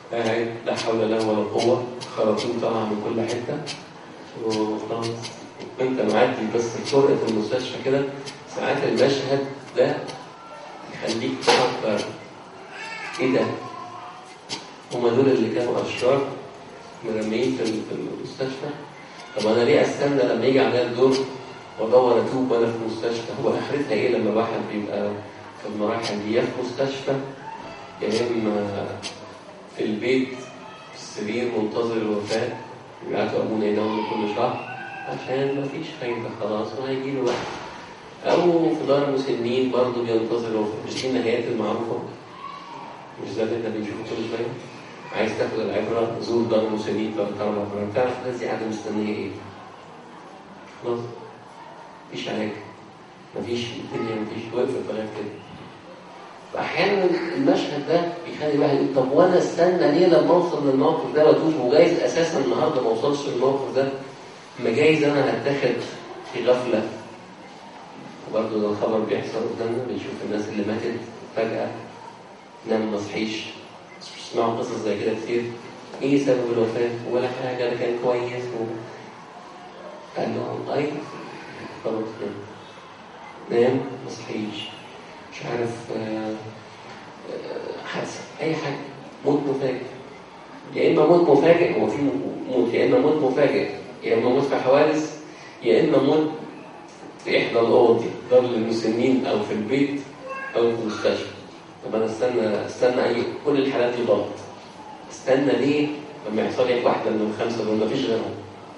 قاعد لا حول له ولا قوة خراطيم طالعة من كل حتة وخلاص وانت معدي بس فرقة المستشفى كده ساعات المشهد ده يخليك تفكر ايه ده؟ هما دول اللي كانوا اشرار مرميين في في المستشفى طب انا ليه استنى لما يجي عليا الدور وادور اتوب وانا في المستشفى هو اخرتها ايه لما الواحد بيبقى في المراحل دي يا في مستشفى يا اما في البيت في السرير منتظر الوفاه يبعتوا ابونا ينام كل شهر عشان ما فيش فايده خلاص وهيجي له وقت او في دار المسنين برضه بينتظر الوفاه مش دي النهايات المعروفه مش ده اللي احنا بنشوفه كل شويه عايز تاخد العبره زور دار المسنين ثلاث اربع مرات تعرف الناس دي قاعده مستنيه ايه خلاص مفيش علاج مفيش الدنيا مفيش وقفت لغايه كده فاحيانا المشهد ده بيخلي الواحد يقول طب وانا استنى ليه لما اوصل للموقف ده واتوب وجايز اساسا النهارده ما اوصلش للموقف ده ما جايز انا هتاخد في غفله وبرضه ده الخبر بيحصل قدامنا بنشوف الناس اللي ماتت فجاه نام ما صحيش بتسمعوا قصص زي كده كتير ايه سبب الوفاه ولا حاجه ده كان كويس و... قال لهم اي خلاص نام نام ما صحيش مش عارف آه، آه، حادثه اي حاجه موت مفاجئ يا اما موت مفاجئ هو في موت يا اما موت مفاجئ يا اما موت في حوادث يا اما موت في احدى الاوض دي دار للمسنين او في البيت او في المستشفى طب انا استنى استنى اي كل الحالات دي غلط استنى ليه لما يحصل لك واحده من الخمسه دول مفيش غيرهم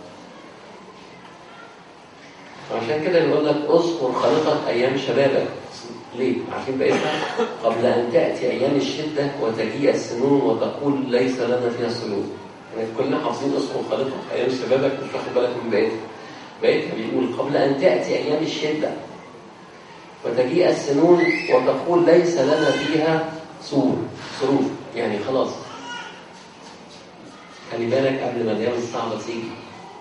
وعشان كده بيقول لك اذكر خالقك ايام شبابك ليه؟ عارفين بقيتها؟ قبل ان تاتي ايام الشده وتجيء السنون وتقول ليس لنا فيها سلوك. يعني كلنا حافظين اذكر خالقك ايام شبابك مش واخد بالك من بقيتها. بقيتها بيقول قبل ان تاتي ايام الشده وتجيء السنون وتقول ليس لنا فيها سور صروف يعني خلاص خلي بالك قبل ما الايام الصعبه تيجي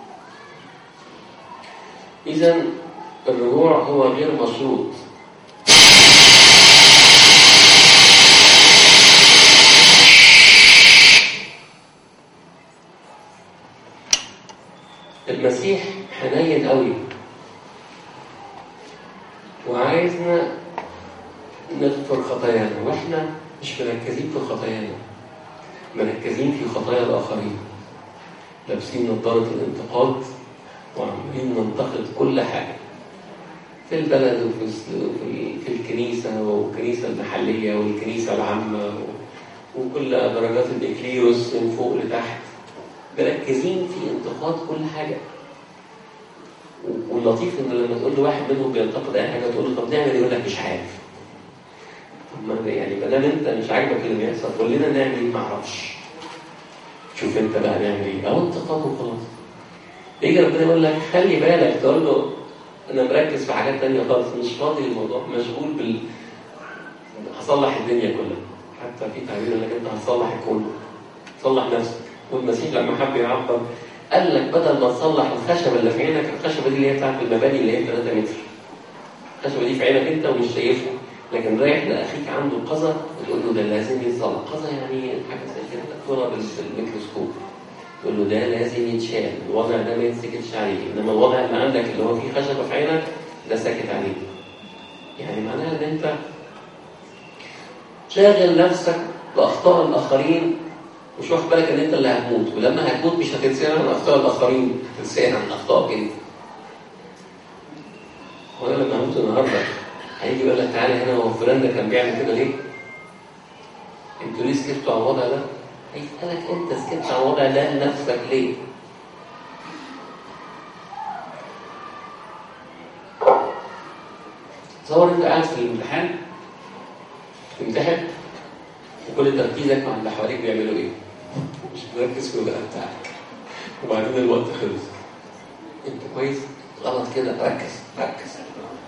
اذا الرجوع هو غير مشروط المسيح حنين قوي وعايزنا نغفر خطايانا واحنا مش مركزين في خطايانا مركزين في خطايا الاخرين لابسين نظاره الانتقاد وعمالين ننتقد كل حاجه في البلد وفي في, في الكنيسه والكنيسه المحليه والكنيسه العامه وكل درجات الاكليروس من فوق لتحت مركزين في انتقاد كل حاجه واللطيف ان لما تقول له واحد منهم بينتقد اي حاجه تقول له طب نعمل ايه يقول لك مش عارف طب ما يعني ما دام انت مش عاجبك اللي بيحصل قول لنا نعمل ايه ما اعرفش شوف انت بقى نعمل ايه او انتقاد وخلاص يجي ربنا يقول لك خلي بالك تقول له انا مركز في حاجات تانية خالص مش فاضي للموضوع مشغول بال هصلح الدنيا كلها حتى في تعبير انك انت هتصلح الكون تصلح نفسك والمسيح لما حب يعبر قال لك بدل ما تصلح الخشبه اللي في عينك الخشبه دي اللي هي بتاعت المباني اللي هي 3 متر الخشبه دي في عينك انت ومش شايفها لكن رايح لاخيك عنده قذى وتقول له ده لازم يتصلح قذى يعني حاجه زي كده تكتبها بالميكروسكوب تقول له ده لازم يتشال الوضع ده ما يتسكتش عليه انما الوضع اللي عندك اللي هو فيه خشبه في عينك ده ساكت عليه يعني معناها ان انت شاغل نفسك باخطاء الاخرين مش واخد بالك ان انت اللي هتموت ولما هتموت مش هتنسانا من اخطاء الاخرين هتنسانا من اخطائك انت وانا لما هموت النهارده هيجي يقول لك تعالى هنا هو فلان ده كان بيعمل كده ليه؟ انتوا ليه سكتوا على الوضع ده؟ هيسألك انت سكت على الوضع ده لنفسك ليه؟ تصور انت قاعد في الامتحان تمتحن وكل تركيزك مع اللي حواليك بيعملوا ايه؟ مش مركز في الورقه بتاعك وبعدين الوقت خلص انت كويس؟ غلط كده ركز ركز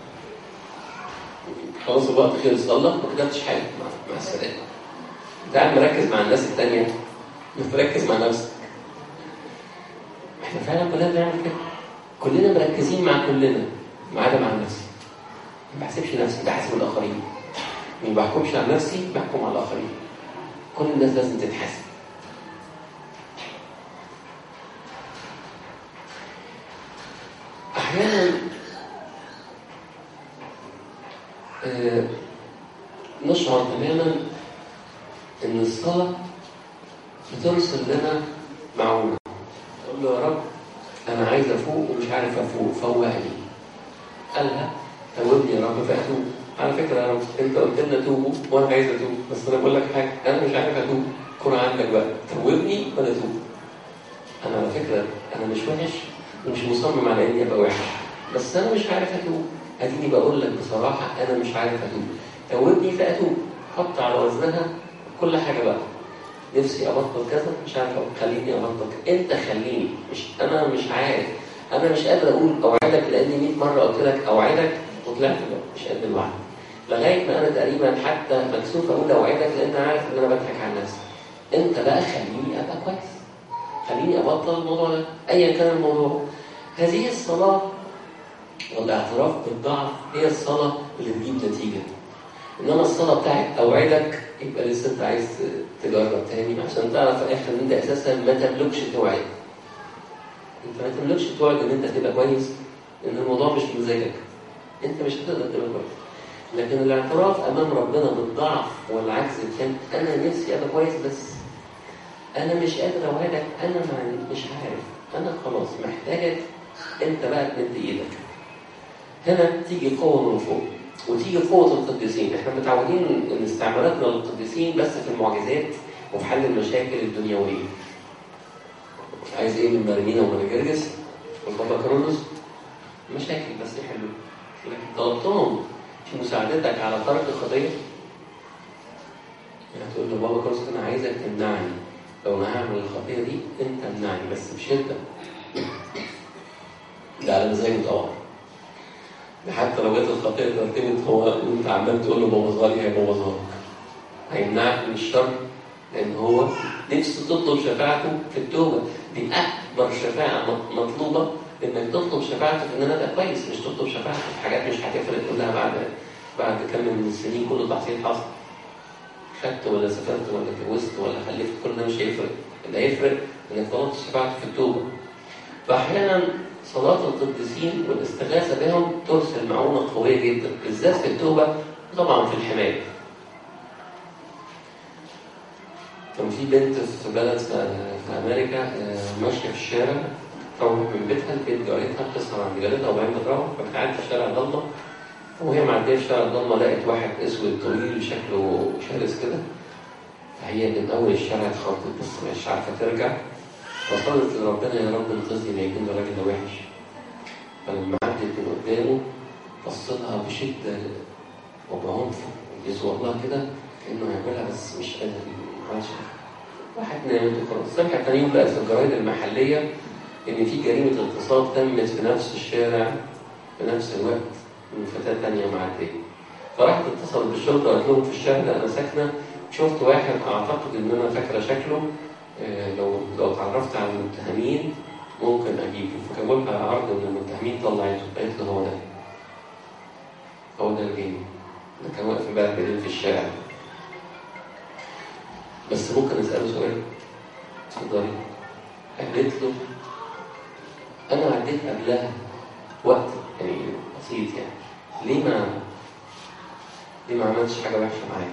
خلاص الوقت خلص الله ما كتبتش حاجه مع, مع السلامه انت قاعد مركز مع الناس التانية مش مركز مع نفسك احنا فعلا كلنا بنعمل كده كلنا مركزين مع كلنا ما عدا مع نفسي ما بحسبش نفسي بحسب الاخرين ما بحكمش على نفسي بحكم على الاخرين كل الناس لازم تتحاسب أحيانا آه، نشعر تماما إن الصلاة بترسل لنا معونة تقول له يا رب أنا عايز أفوق ومش عارف أفوق فوقني قالها توبني يا رب فأتوب على فكرة يا رب أنت قلت لنا توبوا وأنا عايز أتوب بس أنا بقول لك حاجة أنا مش عارف أتوب كون عندك بقى توبني وأنا أتوب أنا على فكرة أنا مش وحش ومش مصمم على إني أبقى وحش بس أنا مش عارف أتوب أديني بقول لك بصراحة أنا مش عارف أتوب توبني فأتوب حط على وزنها كل حاجة بقى نفسي أبطل كذا مش عارف أبطل. خليني أبطل كذا. أنت خليني مش أنا مش عارف أنا مش قادر أقول أوعدك لأني 100 مرة قلت لك أوعدك وطلعت بقى مش قد الوعد لغاية ما أنا تقريبا حتى مكسوف أقول أوعدك لأن أنا عارف إن أنا بضحك على نفسي أنت بقى خليني أبقى كويس خليني أبطل الموضوع ده أيا كان الموضوع هذه الصلاة والاعتراف بالضعف هي الصلاة اللي تجيب نتيجة انما الصلاه بتاعت اوعدك يبقى لسه انت عايز تجرب تاني عشان تعرف في الاخر ان انت اساسا ما تملكش توعد انت ما تملكش توعد ان انت تبقى كويس لان الموضوع مش بمزاجك انت مش هتقدر تبقى كويس لكن الاعتراف امام ربنا بالضعف والعجز كان انا نفسي ابقى كويس بس انا مش قادر اوعدك انا ما مش عارف انا خلاص محتاجك انت بقى تمد ايدك هنا تيجي قوه من فوق وتيجي قوة القديسين، احنا متعودين ان استعمالاتنا للقديسين بس في المعجزات وفي حل المشاكل الدنيوية. عايز ايه من مرمينا ومنجرجس والبابا كرونوس؟ مشاكل بس يحلوا. لكن طلبتهم في مساعدتك على ترك الخطية؟ يعني تقول له بابا كرونوس انا عايزك تمنعني لو انا هعمل الخطية دي انت امنعني بس بشدة. ده على مزاجه طبعا. حتى لو جت الخطيئه ترتبط هو وانت عمال تقول له بوظها لي هيبوظها لك. هيمنعك من الشر لان هو نفسه تطلب شفاعته في التوبه دي اكبر شفاعه مطلوبه انك تطلب شفاعته في ان انا ابقى كويس مش تطلب شفاعته في حاجات مش هتفرق كلها بعد بعد كم من السنين كله تحصيل حصل. خدت ولا سافرت ولا اتجوزت ولا خلفت كل ده مش هيفرق اللي هيفرق انك طلبت شفاعته في التوبه. فاحيانا صلاة القديسين والاستغاثة بهم ترسل معونة قوية جدا بالذات في التوبة وطبعا في الحماية. كان في بنت في بلد في أمريكا ماشية في الشارع تروح من بيتها لبيت جارتها بتسهر عند جارتها وبعدين بتروح فبتعدي في الشارع ضلمة وهي معدية في الشارع الضلمة لقت واحد أسود طويل شكله شرس كده فهي من أول الشارع اتخضت بس مش عارفة ترجع فصلت لربنا يا رب انقذني لا يكون الراجل ده وحش فلما عدت من قدامه بص لها بشده وبعنف يسوع الله كده كانه هيعملها بس مش قادر ما عملش راحت نامت وخلاص صبحت تاني يوم بقت في الجرايد المحليه ان في جريمه اغتصاب تمت في نفس الشارع في نفس الوقت من فتاه تانيه معديه فراحت اتصلت بالشرطه وقالت لهم في الشارع ده انا ساكنه شفت واحد اعتقد ان انا فاكره شكله لو لو اتعرفت على المتهمين ممكن اجيبه فجابوا لها عرض من المتهمين طلعته قالت له هو ده هو ده الجاني ده كان واقف امبارح بالليل في الشارع بس ممكن اساله سؤال اتفضلي قالت له انا عديت قبلها وقت يعني بسيط يعني ليه ما ليه ما عملتش حاجه وحشه معايا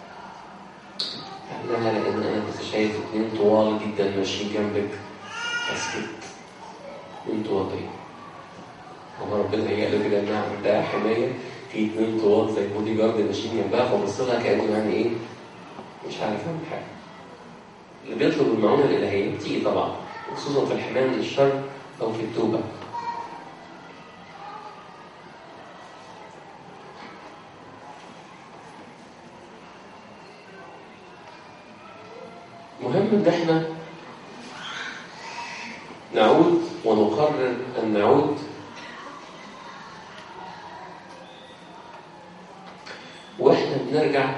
قال لها لان انا كنت شايف اتنين طوال جدا ماشيين جنبك فسكت انطوائية هو ربنا هي قال كده انها عندها حماية في اتنين طوال زي بودي جارد ماشيين جنبها فبص لها كأنه يعني ايه مش عارف اعمل حاجة اللي بيطلب المعونة الإلهية بتيجي طبعا خصوصا في الحماية من الشر أو في التوبة مهم ان احنا نعود ونقرر ان نعود واحنا بنرجع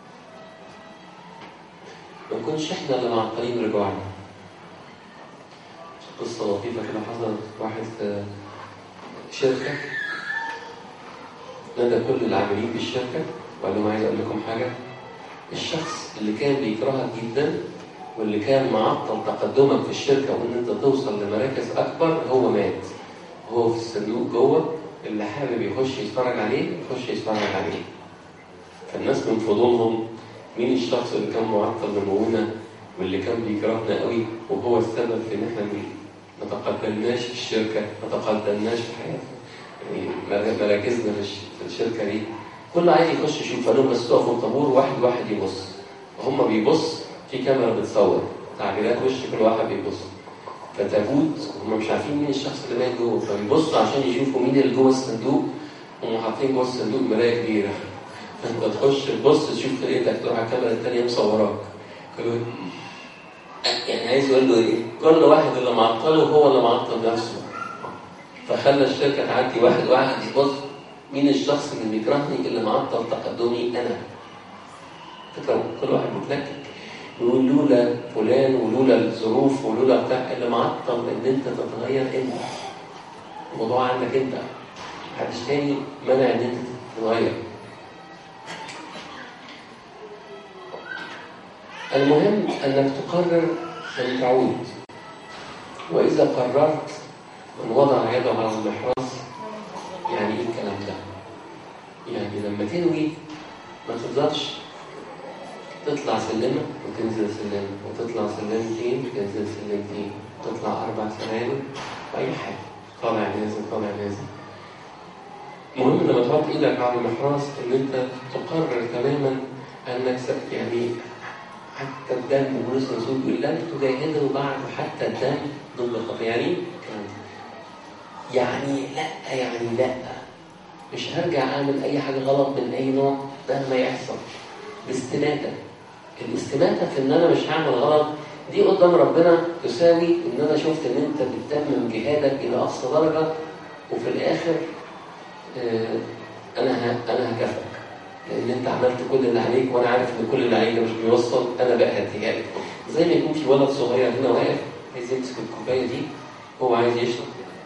ما نكونش احنا اللي معطلين رجوعنا قصة لطيفة كده حصلت واحد في شركة نادى كل العاملين في الشركة وقال لهم عايز أقول لكم حاجة الشخص اللي كان بيكرهك جدا واللي كان معطل تقدمك في الشركة وإن أنت توصل لمراكز أكبر هو مات هو في الصندوق جوه اللي حابب يخش يتفرج عليه يخش يتفرج عليه فالناس من فضولهم مين الشخص اللي كان معطل نمونا واللي كان بيكرهنا قوي وهو السبب في ان احنا ما تقدمناش في الشركه ما تقدمناش في حياتنا يعني مر- مراكزنا في الش- في الشركه دي كل عايز يخش يشوف قالوا بس تقفوا الطابور واحد واحد يبص وهم بيبص في كاميرا بتصور تعبيرات وش كل واحد بيبص فتفوت هم مش عارفين مين الشخص اللي مات جوه فبيبصوا عشان يشوفوا مين اللي جوه الصندوق هم حاطين جوه الصندوق مرايه كبيره فانت تخش تبص تشوف خليتك تروح على الكاميرا الثانيه مصوراك كل- يعني عايز يقول له ايه؟ كل واحد اللي معطله هو اللي معطل نفسه فخلى الشركه تعدي واحد واحد يبص مين الشخص اللي بيكرهني اللي معطل تقدمي انا فكرة كل واحد بيتلكك يقول لولا فلان ولولا الظروف ولولا بتاع اللي معطل ان انت تتغير انت الموضوع عندك انت محدش تاني منع ان انت تتغير المهم انك تقرر ان تعود واذا قررت من وضع يده على المحراث يعني ايه الكلام ده يعني لما تنوي ما تفضلش تطلع سلمة وتنزل سلمة وتطلع سلمتين وتنزل سلمتين تطلع أربع سلالم أي حاجة طالع نازل طالع نازل المهم لما تحط إيدك على المحراث إن أنت تقرر تماما أنك س- يعني حتى الدم بولس الرسول بيقول لن تجاهدوا بعد حتى الدم ضد الخطيئة يعني إيه الكلام ده؟ يعني لا يعني لا مش هرجع اعمل اي حاجه غلط من اي نوع مهما يحصل باستماتة الاستماتة في ان انا مش هعمل غلط دي قدام ربنا تساوي ان انا شفت ان انت بتتمم جهادك الى اقصى درجه وفي الاخر آه، انا ه- انا هكافئك لان انت عملت كل اللي عليك وانا عارف ان كل اللي عليك ده مش بيوصل انا بقى هديها لك زي ما يكون في ولد صغير هنا واقف عايز يمسك الكوبايه دي هو عايز يشرب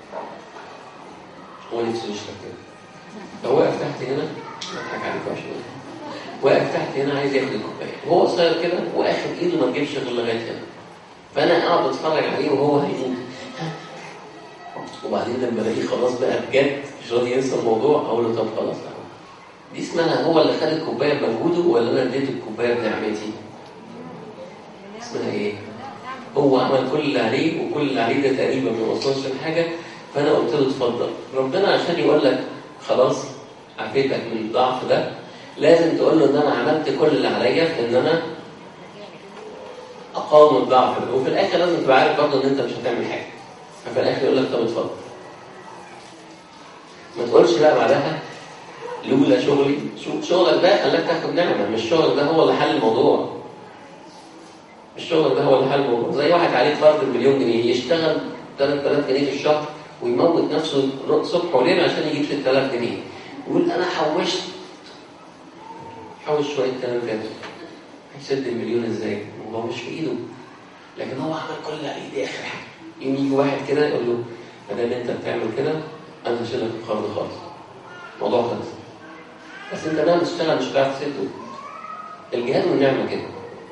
هو نفسه يشرب كده لو واقف تحت هنا اضحك عليك عشان واقف تحت هنا عايز ياخد الكوبايه وهو صغير كده واخد ايده ما تجيبش غير لغايه هنا فانا قاعد اتفرج عليه وهو هيقوم وبعدين لما الاقيه خلاص بقى بجد مش راضي ينسى الموضوع اقول له طب خلاص أهو. دي اسمها هو اللي خد الكوبايه بمجهوده ولا انا اديته الكوبايه بنعمتي؟ اسمها ايه؟ هو عمل كل اللي عليه وكل اللي عليه ده تقريبا ما وصلش لحاجه فانا قلت له اتفضل ربنا عشان يقول لك خلاص عافيتك من الضعف ده لازم تقول له ان انا عملت كل اللي عليا في ان انا اقاوم الضعف ده وفي الاخر لازم تبقى عارف برضه ان انت مش هتعمل حاجه ففي الاخر يقول لك طب اتفضل ما تقولش لا بعدها لولا شغلي شو- شغلك ده خلاك تاخد نعمه مش شغلك ده هو اللي حل الموضوع الشغل ده هو اللي حل الموضوع زي واحد عليه فرض المليون جنيه يشتغل 3000 جنيه في الشهر ويموت نفسه صبح وليل عشان يجيب 6000 جنيه يقول انا حوشت حوش شويه كلام كده هيسد المليون ازاي؟ الموضوع مش في ايده لكن هو عمل كل اللي عليه دي اخر حاجه يوم يجي واحد كده يقول له ما دام انت بتعمل كده انا هشيلك القرض خالص الموضوع خلص بس انت بقى تشتغل مش هتعرف تسده الجهاد والنعمه كده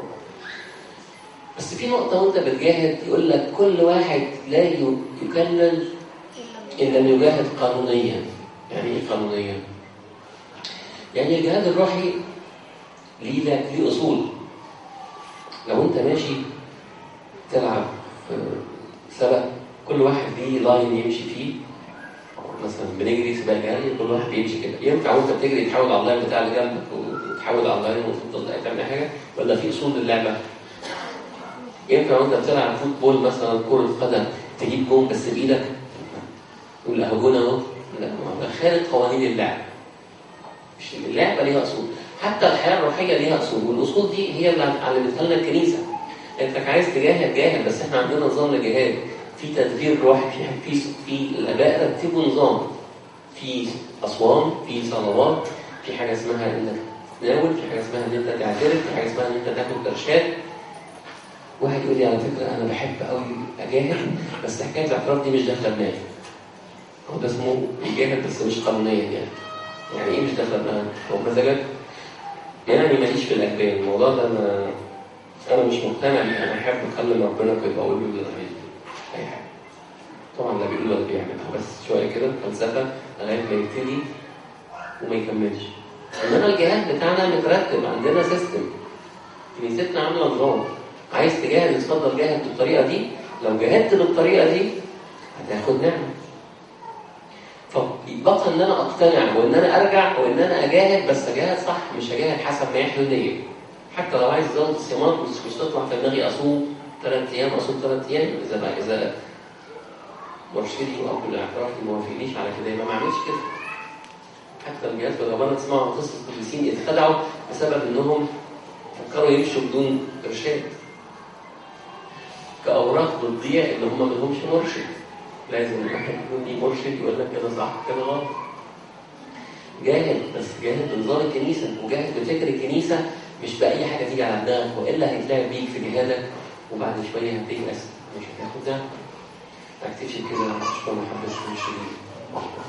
بس في نقطة وأنت بتجاهد يقول لك كل واحد لا ي- يكلل إن لم يجاهد قانونيا. يعني إيه قانونيا؟ يعني الجهاد الروحي ليه لا- ليه أصول. لو أنت ماشي تلعب في سبق كل واحد ليه لاين يمشي فيه مثلا بنجري سباق جري كل واحد بيمشي كده ينفع وانت بتجري تحاول على اللاين بتاع اللي جنبك وتحاول على اللاين وتفضل تعمل حاجه ولا في اصول للعبه؟ ينفع وانت بتلعب فوتبول مثلا كرة قدم تجيب جون بس بايدك تقول اهو جون اهو لا ما هو خارج قوانين اللعب مش اللعبه ليها اصول حتى الحياه الروحيه ليها اصول والاصول دي هي اللي علمتها لنا الكنيسه انك عايز تجاهد جاهد بس احنا عندنا نظام للجهاد في تدبير روحي في في في الاباء رتبوا نظام في اصوام في صلوات في حاجه اسمها انك تتناول في حاجه اسمها ان انت تعترف في حاجه اسمها ان انت تاخد ارشاد واحد يقول لي على فكره انا بحب قوي اجاهد بس حكايه الاعتراف دي مش داخله دماغي هو ده اسمه يجاهد بس مش قانونيا يعني يعني ايه مش داخله دماغك هو مزاجك يعني ماليش في الاجبان الموضوع ده انا انا مش مقتنع بيه انا احب اكلم ربنا كده اقول له اللي انا عايزه اي حاجه طبعا لا بيقول لك بيعملها بس شويه كده فلسفه لغايه ما يبتدي وما يكملش انما الجهاد بتاعنا مترتب عندنا سيستم كنيستنا عامله نظام عايز تجاهد اتفضل جاهد بالطريقه دي لو جاهدت بالطريقه دي هتاخد نعمه فبقى ان انا اقتنع وان انا ارجع وان انا اجاهد بس اجاهد صح مش اجاهد حسب ما يحلو نيه حتى لو عايز ازود الصيامات مش مش تطلع في دماغي اصوم ثلاث ايام اصوم ثلاث ايام اذا بقى اذا مرشدي واب الاعتراف ما وافقنيش على كده يبقى ما اعملش كده حتى الجهات في الغابات تسمعوا قصص القديسين اتخدعوا بسبب انهم فكروا يمشوا بدون ارشاد كاوراق بتضيع اللي هم ما لهمش مرشد لازم الواحد يكون ليه مرشد يقول لك كده صح كده غلط جاهد بس جاهد بنظام الكنيسه وجاهد بفكر الكنيسه مش باي حاجه تيجي على دماغك والا هيتلعب بيك في جهادك وبعد شويه هتيأس مش هتاخد ده ما اكتبش كده عشان ما حبش مش